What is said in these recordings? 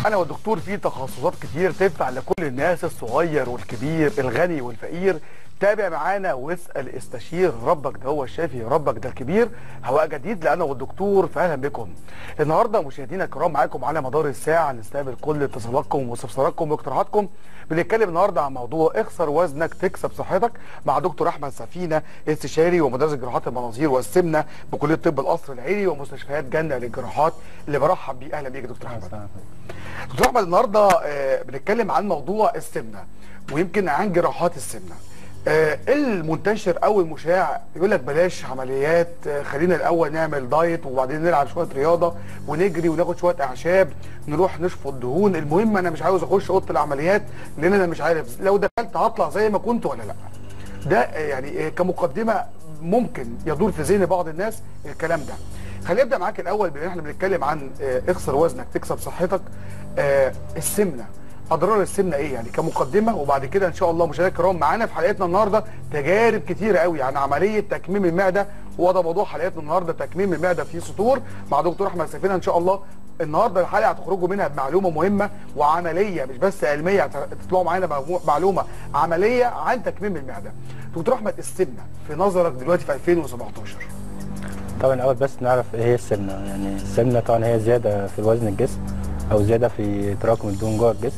انا والدكتور في تخصصات كتير تنفع لكل الناس الصغير والكبير الغني والفقير تابع معانا واسال استشير ربك ده هو الشافي ربك ده الكبير هواء جديد لانا والدكتور فاهلا بكم النهارده مشاهدينا الكرام معاكم على مدار الساعه نستقبل كل اتصالاتكم واستفساراتكم واقتراحاتكم بنتكلم النهارده عن موضوع اخسر وزنك تكسب صحتك مع دكتور احمد سفينه استشاري ومدرس جراحات المناظير والسمنه بكليه طب القصر العيني ومستشفيات جنه للجراحات اللي برحب بيه اهلا بيك يا دكتور احمد دكتور احمد النهارده آه، بنتكلم عن موضوع السمنه ويمكن عن جراحات السمنه آه، المنتشر او المشاع يقول لك بلاش عمليات آه، خلينا الاول نعمل دايت وبعدين نلعب شويه رياضه ونجري وناخد شويه اعشاب نروح نشفط دهون المهم انا مش عاوز اخش اوضه العمليات لان انا مش عارف لو دخلت هطلع زي ما كنت ولا لا ده آه، يعني آه، كمقدمه ممكن يدور في ذهن بعض الناس الكلام ده خلينا نبدا معاك الاول بما احنا بنتكلم عن آه، اخسر وزنك تكسب صحتك آه، السمنه اضرار السمنه ايه يعني كمقدمه وبعد كده ان شاء الله مشاهدينا الكرام معانا في حلقتنا النهارده تجارب كتيره قوي عن عمليه تكميم المعده وهو ده موضوع حلقتنا النهارده تكميم المعده في سطور مع دكتور احمد سفينه ان شاء الله النهارده الحلقه هتخرجوا منها بمعلومه مهمه وعمليه مش بس علميه هتطلعوا معانا بمجموع- معلومه عمليه عن تكميم المعده دكتور احمد السمنه في نظرك دلوقتي في 2017 طبعا الاول بس نعرف ايه هي السمنه يعني السمنه طبعا هي زياده في وزن الجسم او زياده في تراكم الدهون جوه الجسم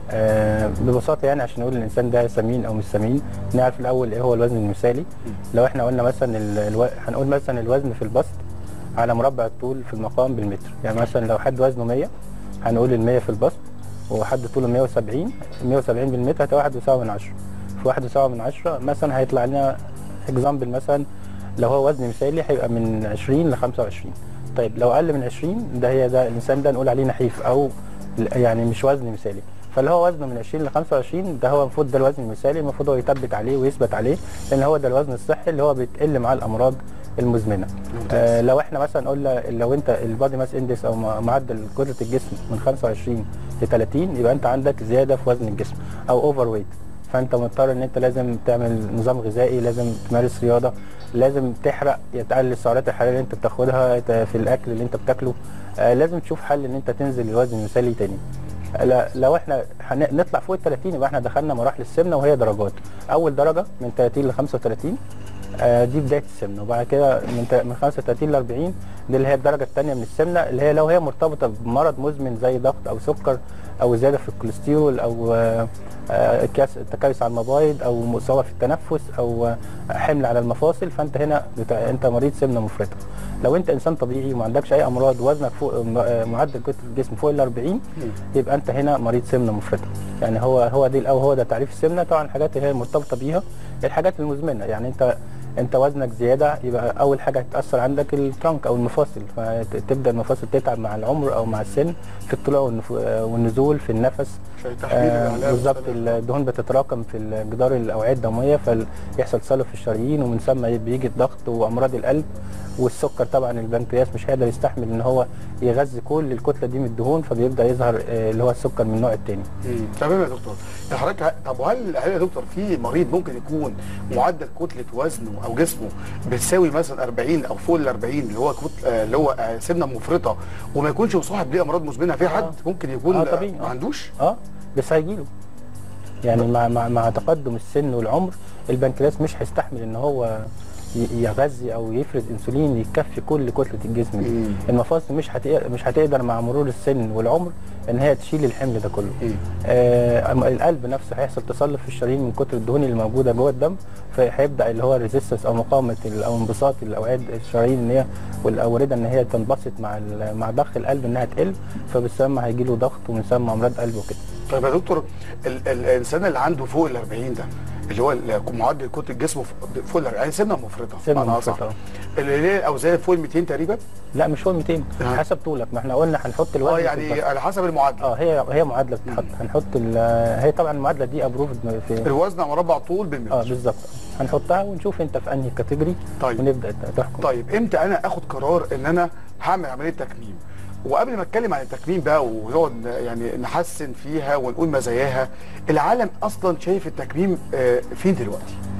آه ببساطه يعني عشان نقول الانسان ده سمين او مش سمين نعرف الاول ايه هو الوزن المثالي لو احنا قلنا مثلا ال... الو... هنقول مثلا الوزن في البسط على مربع الطول في المقام بالمتر يعني مثلا لو حد وزنه 100 هنقول ال 100 في البسط وحد طوله 170 170 بالمتر هتبقى 1.7 من 10 في 1.7 من 10 مثلا هيطلع لنا اكزامبل مثلا لو هو وزن مثالي هيبقى من 20 ل 25 طيب لو اقل من 20 ده هي ده الانسان ده نقول عليه نحيف او يعني مش وزن مثالي فاللي هو وزنه من 20 ل 25 ده هو المفروض ده الوزن المثالي المفروض هو يثبت عليه ويثبت عليه لان هو ده الوزن الصحي اللي هو بيتقل مع الامراض المزمنه آه لو احنا مثلا قلنا لو انت البادي ماس اندكس او م- معدل كتله الجسم من 25 ل 30 يبقى انت عندك زياده في وزن الجسم او اوفر ويت فانت مضطر ان انت لازم تعمل نظام غذائي لازم تمارس رياضه لازم تحرق تقلل السعرات الحراريه اللي انت بتاخدها ت- في الاكل اللي انت بتاكله آه لازم تشوف حل ان انت تنزل الوزن المثالي تاني لا لو احنا هن- نطلع فوق ال 30 يبقى احنا دخلنا مراحل السمنه وهي درجات اول درجه من 30 ل 35 آه، دي بدايه السمنه وبعد كده من تا- من 35 ل 40 دي اللي هي الدرجه الثانيه من السمنه اللي هي لو هي مرتبطه بمرض مزمن زي ضغط او سكر او زياده في الكوليسترول او آه، آه، كاس تكيس على المبايض او مصابه في التنفس او آه، حمل على المفاصل فانت هنا بت- انت مريض سمنه مفرطه لو انت انسان طبيعي وما عندكش اي امراض وزنك فوق آه، معدل كتله الجسم فوق ال 40 يبقى انت هنا مريض سمنه مفرطه يعني هو هو دي او هو ده تعريف السمنه طبعا الحاجات اللي هي مرتبطه بيها الحاجات المزمنه يعني انت انت وزنك زياده يبقى اول حاجه هتاثر عندك الترنك او المفاصل فتبدا المفاصل تتعب مع العمر او مع السن في الطلوع والنف- والنزول في النفس عشان تحميل آه العلاج بالظبط والسلام. الدهون بتتراكم في جدار الاوعيه الدمويه فيحصل تصلب في الشرايين ومن ثم بيجي الضغط وامراض القلب والسكر طبعا البنكرياس مش هيقدر يستحمل ان هو يغذي كل الكتله دي من الدهون فبيبدا يظهر آه، اللي هو السكر من النوع الثاني مم. تمام يا دكتور يا حضرتك طب وهل هل يا دكتور في مريض ممكن يكون معدل كتله وزنه او جسمه بتساوي مثلا 40 او فوق ال 40 اللي هو كتل آه، اللي هو آه، سمنه مفرطه وما يكونش مصاحب ليه امراض مزمنه في حد آه. ممكن يكون آه، آه، طبيعي، ما آه. عندوش اه بس هيجيله يعني مع مع مع تقدم السن والعمر البنكرياس مش هيستحمل ان هو ي- يغذي او يفرز انسولين يكفي كل كتله الجسم دي مم. المفاصل مش هتقدر مش هتقدر مع مرور السن والعمر ان هي تشيل الحمل ده كله مم. آه أما القلب نفسه هيحصل تصلب في الشرايين من كتر الدهون اللي موجوده جوه الدم فهيبدا اللي هو ريزيستنس او مقاومه ال- او انبساط الاوعيه الشرايين ان هي والاورده ان هي تنبسط مع ال- مع ضخ القلب انها تقل فبالسبب هيجي له ضغط ومن ثم امراض قلب وكده طيب يا دكتور ال- ال- الانسان اللي عنده فوق ال 40 ده اللي هو ال- معدل كتله جسمه ف- فوق ال 40 يعني سمنه مفرطه سمنة معناها مفرطة، صح. آه. اللي هي الاوزان فوق ال 200 تقريبا لا مش فوق 200 آه. حسب طولك ما احنا قلنا هنحط الوزن اه في يعني البسط. على حسب المعدل اه هي هي معادله بتتحط هنحط ال- هي طبعا المعادله دي ابروفد في الوزن على مربع طول اه بالمتر بالظبط هنحطها ونشوف انت في انهي كاتيجوري طيب. ونبدا تحكم طيب امتى انا اخد قرار ان انا هعمل عمليه تكميم وقبل ما اتكلم عن التكميم بقى ونقعد ن- يعني نحسن فيها ونقول مزاياها العالم اصلا شايف التكميم آه، فين دلوقتي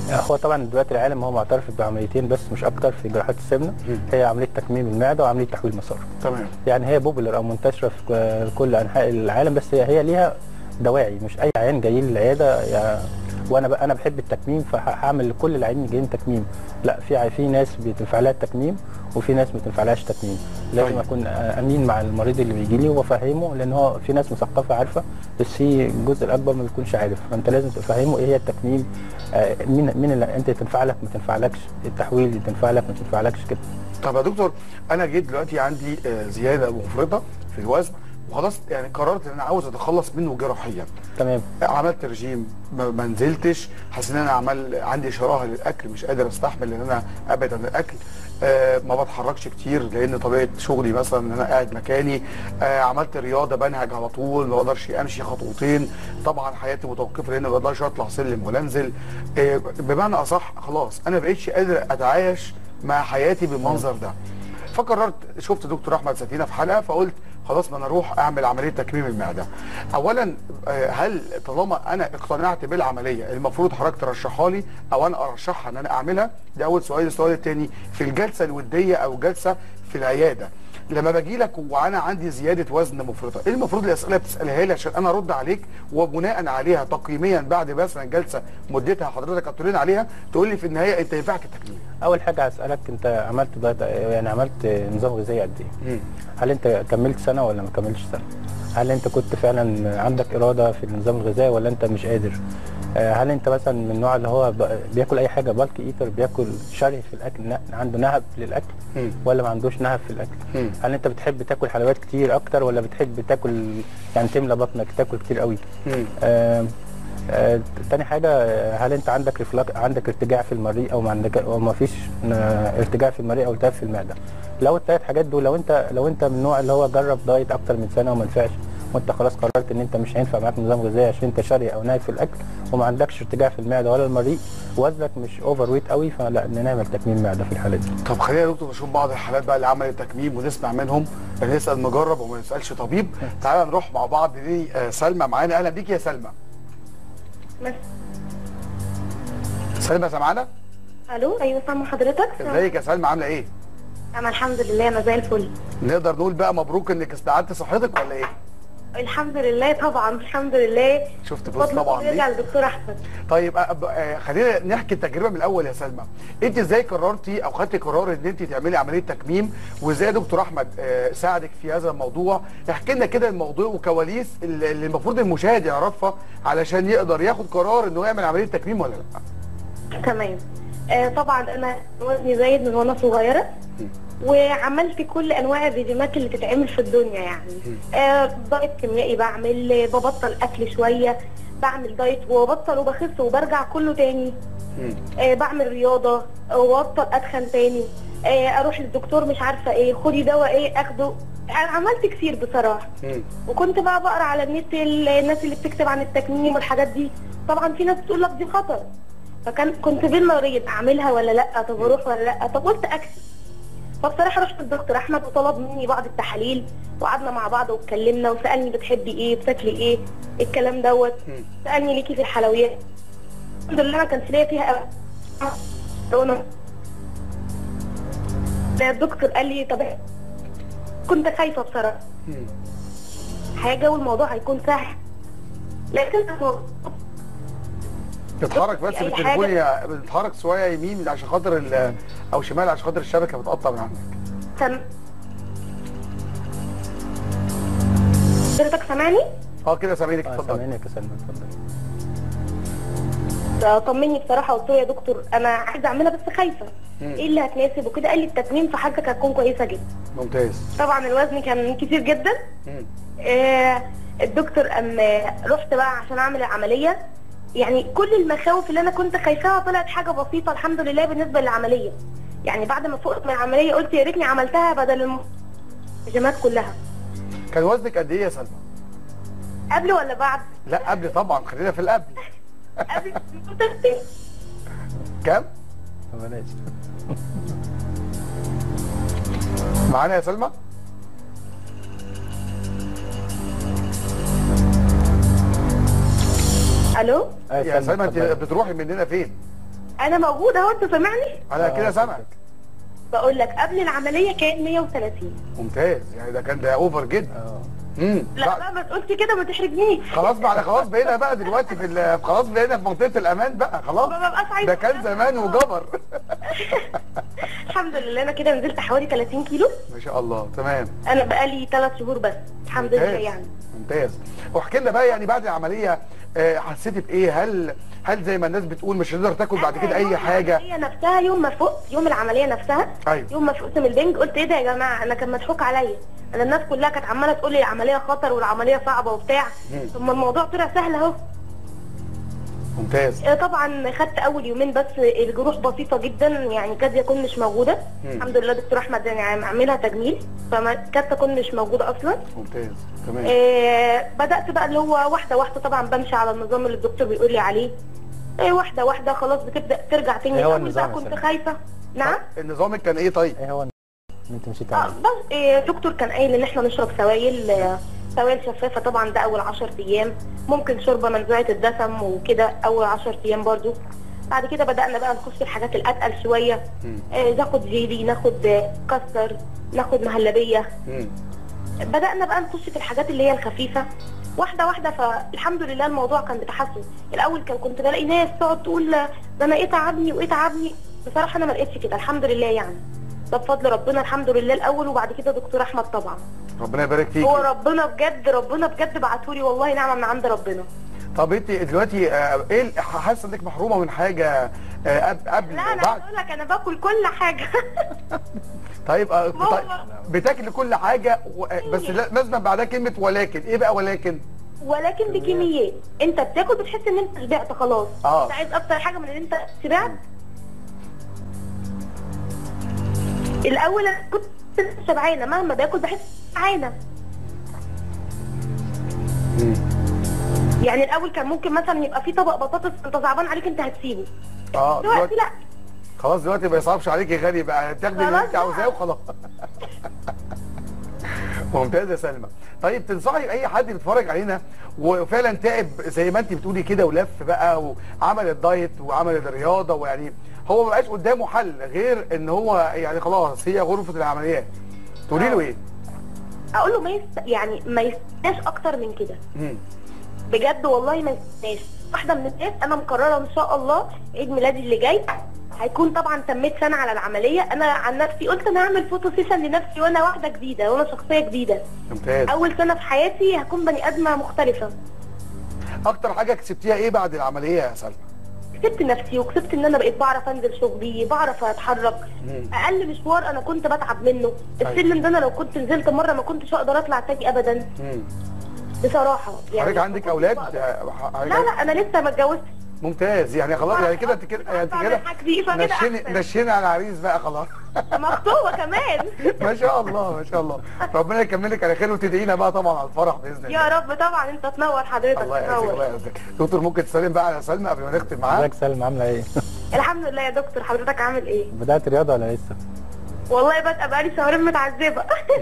هو طبعا دلوقتي العالم هو معترف بعمليتين بس مش اكتر في جراحات السمنه مم. هي عمليه تكميم المعده وعمليه تحويل مسار تمام يعني هي بوبولر او منتشره في ك- كل انحاء العالم بس هي هي ليها دواعي مش اي عيان جاي لي العياده يعني وانا بقى انا بحب التكميم فهعمل لكل العيانين جايين تكميم لا في ع- في ناس بتنفع لها التكميم وفي ناس ما تنفعلهاش تكميم لازم طيب. اكون امين مع المريض اللي بيجي لي وافهمه لان هو في ناس مثقفه عارفه بس في الجزء الاكبر ما بيكونش عارف فانت لازم تفهمه ايه هي التكميم آه، مين مين اللي انت تنفع لك ما تنفعلكش التحويل تنفع لك ما تنفعلكش كده طب يا دكتور انا جيت دلوقتي عندي آه، زياده مفرطه في الوزن وخلاص يعني قررت ان انا عاوز اتخلص منه جراحيا تمام عملت رجيم ما ما نزلتش حاسس ان انا عمل عندي شراهه للاكل مش قادر استحمل ان انا ابعد عن الاكل آه ما بتحركش كتير لان طبيعه شغلي مثلا ان انا قاعد مكاني آه عملت رياضه بنهج على طول ما بقدرش امشي خطوتين طبعا حياتي متوقفه لان ما بقدرش اطلع سلم ولا انزل آه بمعنى اصح خلاص انا بقيتش قادر اتعايش مع حياتي بالمنظر ده فقررت شفت دكتور احمد سفينه في حلقه فقلت خلاص ما انا اروح اعمل عمليه تكميم المعده. اولا آه، هل طالما انا اقتنعت بالعمليه المفروض حضرتك ترشحها لي او انا ارشحها ان انا اعملها؟ ده اول سؤال، السؤال الثاني في الجلسه الوديه او جلسه في العياده لما باجي لك وانا عندي زياده وزن مفرطه، ايه المفروض الاسئله بتسالها لي عشان انا ارد عليك وبناء عليها تقييميا بعد مثلا جلسه مدتها حضرتك هتقول لي عليها تقول لي في النهايه انت ينفعك التكميم. اول حاجه هسالك انت عملت دايت يعني عملت نظام غذائي قد ايه مم. هل انت كملت سنه ولا ما كملتش سنه هل انت كنت فعلا عندك اراده في النظام الغذائي ولا انت مش قادر آه، هل انت مثلا من النوع اللي هو ب- بياكل اي حاجه بالك ايتر بياكل شره في الاكل ن- عنده نهب للاكل مم. ولا ما عندوش نهب في الاكل مم. هل انت بتحب تاكل حلويات كتير اكتر ولا بتحب تاكل يعني تملى بطنك تاكل كتير قوي مم. آه، آه، تاني حاجة آه، هل انت عندك رفلاك عندك ارتجاع في المريء او ما عندك او ما فيش آه، ارتجاع في المريء او التهاب في المعدة لو التلات حاجات دول لو انت لو انت من النوع اللي هو جرب دايت اكتر من سنة وما نفعش وانت خلاص قررت ان انت مش هينفع معاك نظام غذائي عشان انت شري او نايف في الاكل وما عندكش ارتجاع في المعدة ولا المريء وزنك مش اوفر ويت قوي فلا نعمل تكميم معدة في الحالة دي طب خلينا يا دكتور نشوف بعض الحالات بقى اللي عملت تكميم ونسمع منهم نسال مجرب وما نسالش طبيب تعالى نروح مع بعض لسلمى معانا اهلا بيك يا سلمى بس سلمى سامعانا الو ايوه سامع حضرتك ازيك يا سلمى عامله ايه انا الحمد لله انا زي الفل نقدر نقول بقى مبروك انك استعدت صحتك ولا ايه الحمد لله طبعا الحمد لله شفت فضل فلوس طبعا الله يرجع دي للدكتور احمد طيب أ- آه، خلينا نحكي التجربه من الاول يا سلمى انت ازاي قررتي او خدتي قرار ان انت تعملي عمليه تكميم وازاي دكتور احمد آه، ساعدك في هذا الموضوع احكي لنا كده الموضوع وكواليس اللي اللي المفروض المشاهد يعرفها علشان يقدر ياخد قرار انه يعمل عمليه تكميم ولا لا تمام آه طبعا انا وزني زايد من وانا صغيره وعملت كل انواع الرجيمات اللي تتعمل في الدنيا يعني آه دايت كيميائي بعمل ببطل اكل شويه بعمل دايت وببطل وبخس وبرجع كله تاني آه بعمل رياضه وابطل اتخن تاني آه اروح للدكتور مش عارفه ايه خدي دواء ايه اخده أنا عملت كتير بصراحه وكنت بقى بقرا على النت ال- الناس اللي بتكتب عن التكميم والحاجات دي طبعا في ناس بتقول لك دي خطر فكان كنت بين نارين اعملها ولا لا طب اروح ولا لا طب قلت اكتب فبصراحه رحت للدكتور احمد وطلب مني بعض التحاليل وقعدنا مع بعض واتكلمنا وسالني بتحبي ايه بتاكلي ايه الكلام دوت سالني ليكي في الحلويات الحمد لله ما كانش ليا فيها أبدا. ده الدكتور قال لي طب كنت خايفه بصراحه حاجه والموضوع هيكون سهل لكن تتحرك بس أي بالتليفون حاجة. يا بتتحرك شويه يمين عشان خاطر ال- او شمال عشان خاطر الشبكه بتقطع من عندك سم... حضرتك سامعني؟ اه كده سامعينك آه، اتفضل سامعينك يا سلمى اتفضل طمني بصراحه قلت له يا دكتور انا عايزه اعملها بس خايفه مم. ايه اللي هتناسب وكده قال لي التكميم في حاجتك هتكون كويسه جدا ممتاز طبعا الوزن كان كتير جدا مم. آه الدكتور ام رحت بقى عشان اعمل العمليه يعني كل المخاوف اللي انا كنت خايفاها طلعت حاجه بسيطه الحمد لله بالنسبه للعمليه يعني بعد ما فقت من العمليه قلت يا ريتني عملتها بدل الجيمات كلها كان وزنك قد ايه يا سلمى؟ قبل ولا بعد لا قبل طبعا خلينا في القبل قبل كام؟ بلاش معانا يا سلمى؟ الو آه، يا سلمى انت اتفضلي. بتروحي مننا فين؟ انا موجوده اهو انت سامعني انا كده سامعك بقول لك قبل العمليه كان 130 ممتاز يعني ده كان ده اوفر جدا اه امم لا بقى ما تقولش كده ما تحرجنيش خلاص بقى خلاص بقينا بقى دلوقتي في ال- خلاص بقينا في منطقه الامان بقى خلاص ما ببقاش عايزة ده كان زمان وجبر الحمد لله انا كده نزلت حوالي 30 كيلو ما شاء الله تمام انا بقالي 3 شهور بس الحمد لله ممتاز يعني ممتاز واحكي لنا بقى يعني بعد العمليه آه، حسيتي بايه هل هل زي ما الناس بتقول مش هتقدر تاكل بعد كده اي حاجه العمليه نفسها يوم ما فقت يوم العمليه نفسها أيوة. يوم ما فقت من البنج قلت ايه ده يا جماعه انا كان مضحوك عليا انا الناس كلها كانت عماله تقول لي العمليه خطر والعمليه صعبه وبتاع مم. ثم الموضوع طلع سهل اهو ممتاز آه، طبعا خدت اول يومين بس الجروح بسيطه جدا يعني كاد يكون مش موجوده مم. الحمد لله دكتور احمد يعني عاملها تجميل فما كاد تكون مش موجوده اصلا ممتاز تمام آه، بدات بقى اللي هو واحده واحده طبعا بمشي على النظام اللي الدكتور بيقول لي عليه آه، واحده واحده خلاص بتبدا ترجع تاني إيه هو الاول النظام بقى يا كنت سلمى؟ خايفه نعم نظامك كان ايه طيب ايه هو اللي انت مشيت اه عليه بس آه، الدكتور كان قايل ان احنا نشرب سوائل آه، سوائل شفافه طبعا ده اول 10 ايام ممكن شوربه منزوعه الدسم وكده اول 10 ايام برضو بعد كده بدانا بقى نخش في الحاجات الاتقل شويه مم. آه، ناخد جيلي ناخد آه، كاستر ناخد مهلبيه مم. بدانا بقى نخش في الحاجات اللي هي الخفيفه واحده واحده فالحمد لله الموضوع كان بتحسن الاول كان كنت بلاقي ناس تقعد تقول ده انا ايه تعبني وايه تعبني بصراحه انا ما لقيتش كده الحمد لله يعني ده بفضل ربنا الحمد لله الاول وبعد كده دكتور احمد طبعا ربنا يبارك فيك هو ربنا بجد ربنا بجد بعتولي والله نعمه من عند ربنا طب انت دلوقتي آه، ايه ال- حاسه انك محرومه من حاجه آه، قبل قبل لا انا وبعد بقول لك انا باكل كل حاجه طيب آه، ما هو- طيب بتاكل كل حاجه و- آه، بس لا- لازم بعدها كلمه ولكن ايه بقى ولكن ولكن بكميات انت بتاكل بتحس ان انت شبعت خلاص آه. انت عايز اكتر حاجه من ان انت شبعت الاول انا كنت شبعانه مهما باكل بحس شبعانه يعني الاول كان ممكن مثلا يبقى في طبق بطاطس انت صعبان عليك انت هتسيبه اه دلوقتي دلوقتي لا خلاص دلوقتي ما يصعبش عليك يا غالي بقى تاخدي اللي خلاص انت بقى. عاوزاه وخلاص ممتاز يا سلمى طيب تنصحي اي حد بيتفرج علينا وفعلا تعب زي ما انت بتقولي كده ولف بقى وعمل الدايت وعمل الرياضه ويعني هو ما بقاش قدامه حل غير ان هو يعني خلاص هي غرفه العمليات تقولي له ايه؟ اقول له ما يست... يعني ما يستناش اكتر من كده مم. بجد والله ما يستناش واحده من الناس انا مقرره ان شاء الله عيد ميلادي اللي جاي هيكون طبعا تميت سنه على العمليه انا عن نفسي قلت انا هعمل فوتو سيشن لنفسي وانا واحده جديده وانا شخصيه جديده ممتاز اول سنه في حياتي هكون بني ادمه مختلفه اكتر حاجه كسبتيها ايه بعد العمليه يا سلمى؟ كسبت نفسي وكسبت ان انا بقيت بعرف انزل شغلي بعرف اتحرك مم. اقل مشوار انا كنت بتعب منه السلم ده انا لو كنت نزلت مره ما كنتش اقدر اطلع تاني ابدا مم. بصراحه حضرتك عندك ما اولاد؟ كنتش بقدر. آه، حضرتك- لا لا انا لسه ما اتجوزتش ممتاز يعني خلاص يعني كده انت كده يعني انت كده بعمل خفيفة كده نشيني أحسن. نشيني على العريس بقى خلاص مخطوبه كمان ما شاء الله ما شاء الله ربنا يكملك على خير وتدعينا بقى طبعا على الفرح باذن الله يا رب طبعا انت تنور حضرتك الله يعزك الله تنور يعزك دكتور ممكن تسلم بقى على سلمى قبل ما نختم معاها ازيك سلمى عامله ايه؟ الحمد لله يا دكتور حضرتك عامل ايه بدات رياضه ولا لسه؟ والله بادئه بقالي شهرين متعذبه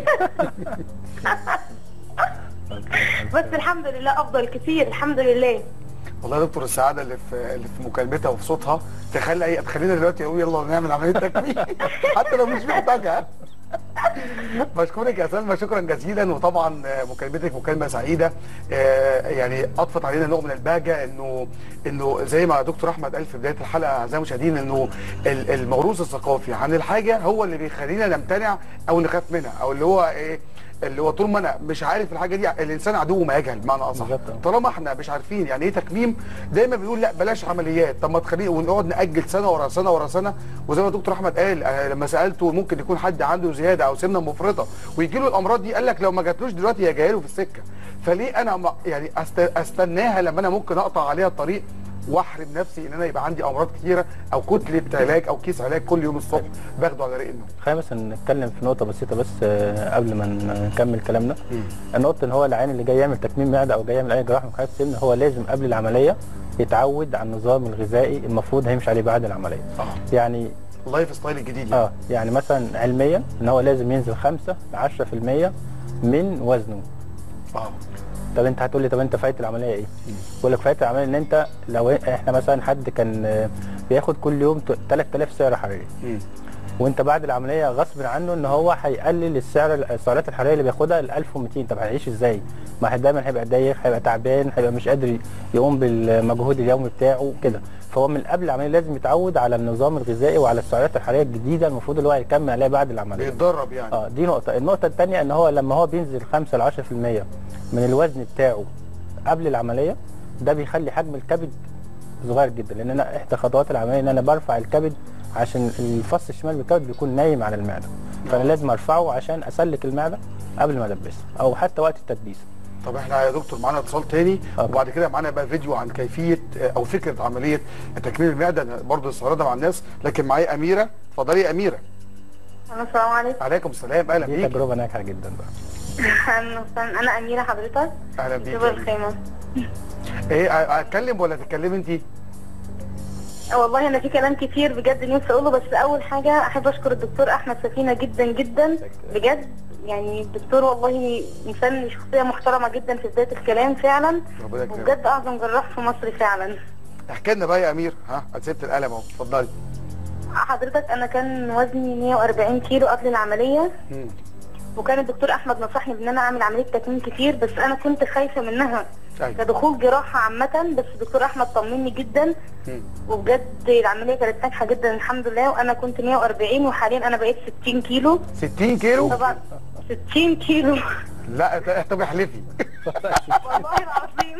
بس الحمد لله افضل كتير الحمد لله والله يا دكتور السعاده اللي في اللي في مكالمتها وفي صوتها تخلي اي تخلينا دلوقتي نقول يلا نعمل عمليه تكميم حتى لو مش محتاجها بشكرك يا سلمى شكرا جزيلا وطبعا آه، مكالمتك مكالمه سعيده آه، يعني اضفت علينا نوع من البهجه انه انه زي ما دكتور احمد قال في بدايه الحلقه اعزائي المشاهدين انه ال- الموروث الثقافي عن الحاجه هو اللي بيخلينا نمتنع او نخاف منها او اللي هو ايه اللي هو طول ما انا مش عارف الحاجه دي الانسان عدو ما يجهل بمعنى اصح بالظبط. طالما احنا مش عارفين يعني ايه تكميم دايما بيقول لا بلاش عمليات طب ما تخليه ونقعد ناجل سنه ورا سنه ورا سنه وزي ما دكتور احمد قال أنا لما سالته ممكن يكون حد عنده زياده او سمنه مفرطه ويجي له الامراض دي قال لك لو ما جاتلوش دلوقتي هي جايه له في السكه فليه انا ما- يعني أست- استناها لما انا ممكن اقطع عليها الطريق واحرم نفسي ان انا يبقى عندي امراض كتيره او كتله علاج او كيس علاج كل يوم الصبح باخده على ريق النوم خلينا بس نتكلم في نقطه بسيطه بس آه، قبل ما نكمل كلامنا النقطه ان هو العيان اللي جاي يعمل تكميم معده او جاي يعمل اي جراحه مكافحه السمنه هو لازم قبل العمليه يتعود على النظام الغذائي المفروض هيمشي عليه بعد العمليه اه يعني اللايف ستايل الجديد يعني. اه يعني مثلا علميا ان هو لازم ينزل 5 ل 10% من وزنه اه طب انت هتقول لي طب انت فايت العمليه ايه؟ بقول لك فايت العمليه ان انت لو احنا مثلا حد كان آه، بياخد كل يوم ت- 3000 سعر حراري مم. وانت بعد العمليه غصب عنه ان هو هيقلل السعر السعرات الحراريه اللي بياخدها ل 1200 طب هيعيش ازاي؟ ما هي دايما هيبقى دايخ هيبقى تعبان هيبقى مش قادر يقوم بالمجهود اليومي بتاعه كده فهو من قبل العمليه لازم يتعود على النظام الغذائي وعلى السعرات الحراريه الجديده المفروض اللي هو هيكمل عليها بعد العمليه بيتدرب يعني اه دي نقطة، النقطة الثانية ان هو لما هو بينزل 5 ل 10% من الوزن بتاعه قبل العملية ده بيخلي حجم الكبد صغير جدا لان انا احدى خطوات العملية ان انا برفع الكبد عشان الفص الشمال من الكبد بيكون نايم على المعدة فانا لازم ارفعه عشان اسلك المعدة قبل ما البسها او حتى وقت التدبيس طب احنا يا دكتور معانا اتصال تاني آه. وبعد كده معانا بقى فيديو عن كيفيه آه، او فكره عمليه تكميم المعده أنا برضه استعرضها مع الناس لكن معايا اميره اتفضلي يا اميره السلام عليكم عليكم السلام اهلا دي بيك تجربة ناجحة جدا بقى انا أنا اميره حضرتك اهلا بيك جبل الخيمه ايه أ- اتكلم ولا تتكلمي انت والله انا في كلام كتير بجد نفسي اقوله بس اول حاجه احب اشكر الدكتور احمد سفينه جدا جدا بجد يعني الدكتور والله انسان شخصيه محترمه جدا في بدايه الكلام فعلا ربنا يكرمك وبجد اعظم جراح في مصر فعلا احكي لنا بقى يا امير ها سبت القلم اهو اتفضلي حضرتك انا كان وزني 140 كيلو قبل العمليه مم. وكان الدكتور احمد نصحني بان انا اعمل عمليه تكميم كتير بس انا كنت خايفه منها ايوه كدخول جراحه عامه بس الدكتور احمد طمني جدا مم. وبجد العمليه كانت ناجحه جدا الحمد لله وانا كنت 140 وحاليا انا بقيت 60 كيلو 60 كيلو طبعا 60 كيلو لا ت- طب احلفي والله العظيم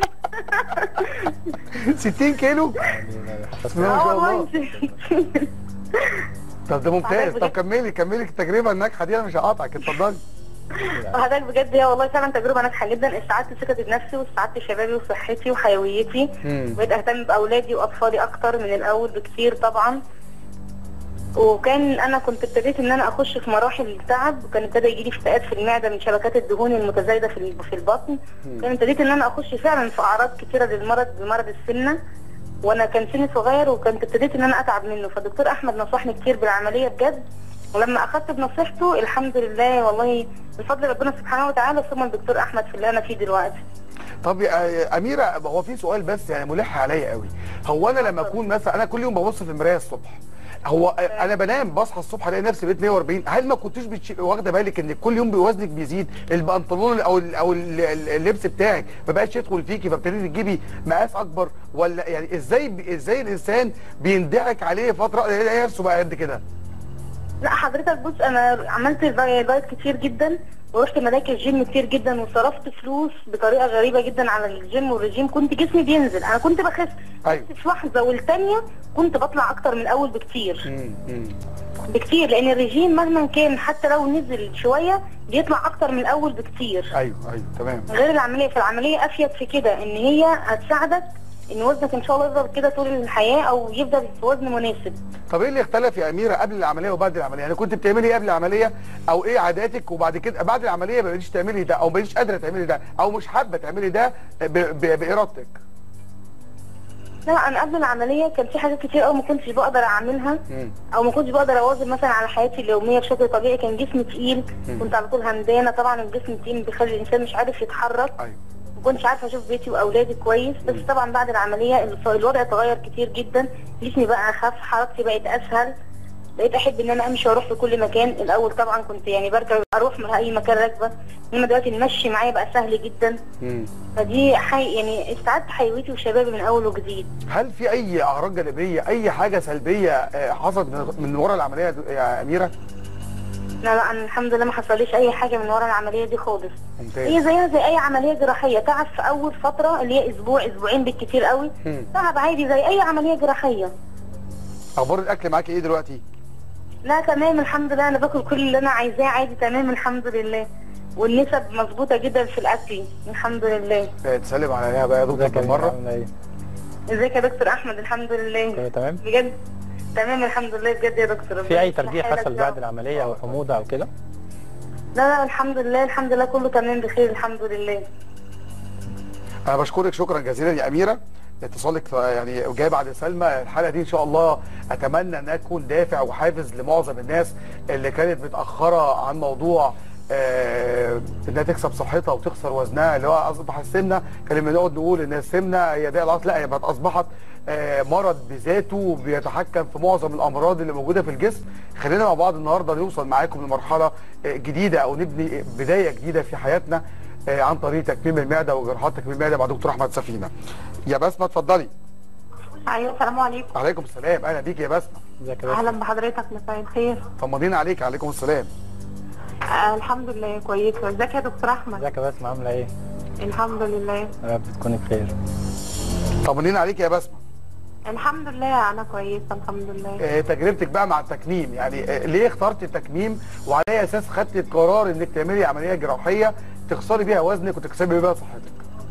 60 كيلو بسم الله ما اه شاء الله والله 60 طب ده ممتاز حضرتك طب بجد- كملي كملي التجربه الناجحه دي انا مش هقاطعك اتفضلي وحضرتك بجد هي والله فعلا تجربه ناجحه جدا استعدت ثقتي بنفسي واستعدت شبابي وصحتي وحيويتي مم. بقيت اهتم باولادي واطفالي اكتر من الاول بكتير طبعا وكان انا كنت ابتديت ان انا اخش في مراحل التعب وكان ابتدى يجي لي افتئات في المعده من شبكات الدهون المتزايده في ال- في البطن كان ابتديت ان انا اخش فعلا في اعراض كتيره للمرض بمرض السمنه وانا كان سني صغير وكنت ابتديت ان انا اتعب منه فالدكتور احمد نصحني كتير بالعمليه بجد ولما اخدت بنصيحته الحمد لله والله بفضل ربنا سبحانه وتعالى ثم الدكتور احمد في اللي انا فيه دلوقتي طب يا اميره هو في سؤال بس يعني ملح عليا قوي هو انا لما اكون مثلا انا كل يوم ببص في المرايه الصبح هو انا بنام بصحى الصبح الاقي نفسي بقيت 140 هل ما كنتش بتش... واخده بالك ان كل يوم وزنك بيزيد البنطلون او ال... او ال- ال- اللبس بتاعك ما بقاش يدخل فيكي فابتديتي تجيبي مقاس اكبر ولا يعني ازاي ب... ازاي الانسان بيندعك عليه فتره يلاقي نفسه بقى قد كده لا حضرتك بص انا عملت داي- دايت كتير جدا ورحت مراكز جيم كتير جدا وصرفت فلوس بطريقه غريبه جدا على الجيم والرجيم كنت جسمي بينزل انا كنت بخس أيوة. بس في لحظه والتانيه كنت بطلع اكتر من الاول بكتير مم. مم. بكتير لان الرجيم مهما كان حتى لو نزل شويه بيطلع اكتر من الاول بكتير ايوه ايوه تمام غير العمليه فالعمليه افيد في كده ان هي هتساعدك ان وزنك ان شاء الله يفضل كده طول الحياه او يفضل في وزن مناسب طب ايه اللي اختلف يا اميره قبل العمليه وبعد العمليه يعني كنت بتعملي ايه قبل العمليه او ايه عاداتك وبعد كده بعد العمليه ما بقيتيش تعملي ده او ما بقيتيش قادره تعملي ده او مش حابه تعملي ده ب... ب... بارادتك لا انا قبل العمليه كان في حاجات كتير قوي ما كنتش بقدر اعملها مم. او ما كنتش بقدر اواظب مثلا على حياتي اليوميه بشكل طبيعي كان جسمي تقيل كنت على طول همدانه طبعا الجسم التقيل بيخلي الانسان مش عارف يتحرك ايوه ما كنتش عارفه اشوف بيتي واولادي كويس بس طبعا بعد العمليه الف- الوضع اتغير كتير جدا جسمي بقى اخف حركتي بقت اسهل بقيت احب ان انا امشي واروح في كل مكان الاول طبعا كنت يعني بركب اروح من اي مكان راكبه انما دلوقتي المشي معايا بقى سهل جدا مم. فدي حي يعني استعدت حيويتي وشبابي من اول وجديد هل في اي اعراض جانبيه اي حاجه سلبيه آه، حصلت من- من ورا العمليه يا اميره لا لا انا الحمد لله ما حصليش اي حاجه من ورا العمليه دي خالص ممتاز هي زيها زي اي عمليه جراحيه تعب في اول فتره اللي هي اسبوع اسبوعين بالكتير قوي مم. تعب عادي زي اي عمليه جراحيه اخبار الاكل معاكي ايه دلوقتي لا تمام الحمد لله انا باكل كل اللي انا عايزاه عادي تمام الحمد لله والنسب مظبوطه جدا في الاكل الحمد لله آه، تسلم عليها بقى يا دكتور ازيك يا أميرة؟ بالمره عاملة ايه؟ ازيك يا دكتور احمد الحمد لله كله تمام؟ بجد تمام الحمد لله بجد يا دكتور في اي ربنا ترجيح يصلح حصل حالك بعد يا العملية او حموضة او كده؟ لا لا الحمد لله الحمد لله كله تمام بخير الحمد لله انا بشكرك شكرا جزيلا يا اميره اتصالك يعني جاي بعد سلمى الحلقه دي ان شاء الله اتمنى انها تكون دافع وحافز لمعظم الناس اللي كانت متاخره عن موضوع آه انها تكسب صحتها وتخسر وزنها اللي هو اصبح السمنه كان لما نقعد نقول ان السمنه هي ده الاصل لا هي بقت اصبحت آه، مرض بذاته بيتحكم في معظم الامراض اللي موجوده في الجسم خلينا مع بعض النهارده نوصل معاكم لمرحله آه، جديده او نبني بدايه جديده في حياتنا آه، عن طريق تكميم المعده وجراحات تكميم المعده مع دكتور احمد سفينه يا بسمه اتفضلي ايوه السلام عليكم عليكم السلام اهلا بيك يا بسمه ازيك يا باشا اهلا بحضرتك مساء الخير طمنينا عليك عليكم السلام آه الحمد لله كويسه ازيك يا دكتور احمد ازيك يا باسم عامله ايه الحمد لله يا رب تكوني بخير طمنينا عليك يا بسمه الحمد لله انا كويسه الحمد لله آه، تجربتك بقى مع التكميم يعني آه، ليه اخترت التكميم وعلى اي اساس خدت القرار انك تعملي عمليه جراحيه تخسري بيها وزنك وتكسبي بيها صحتك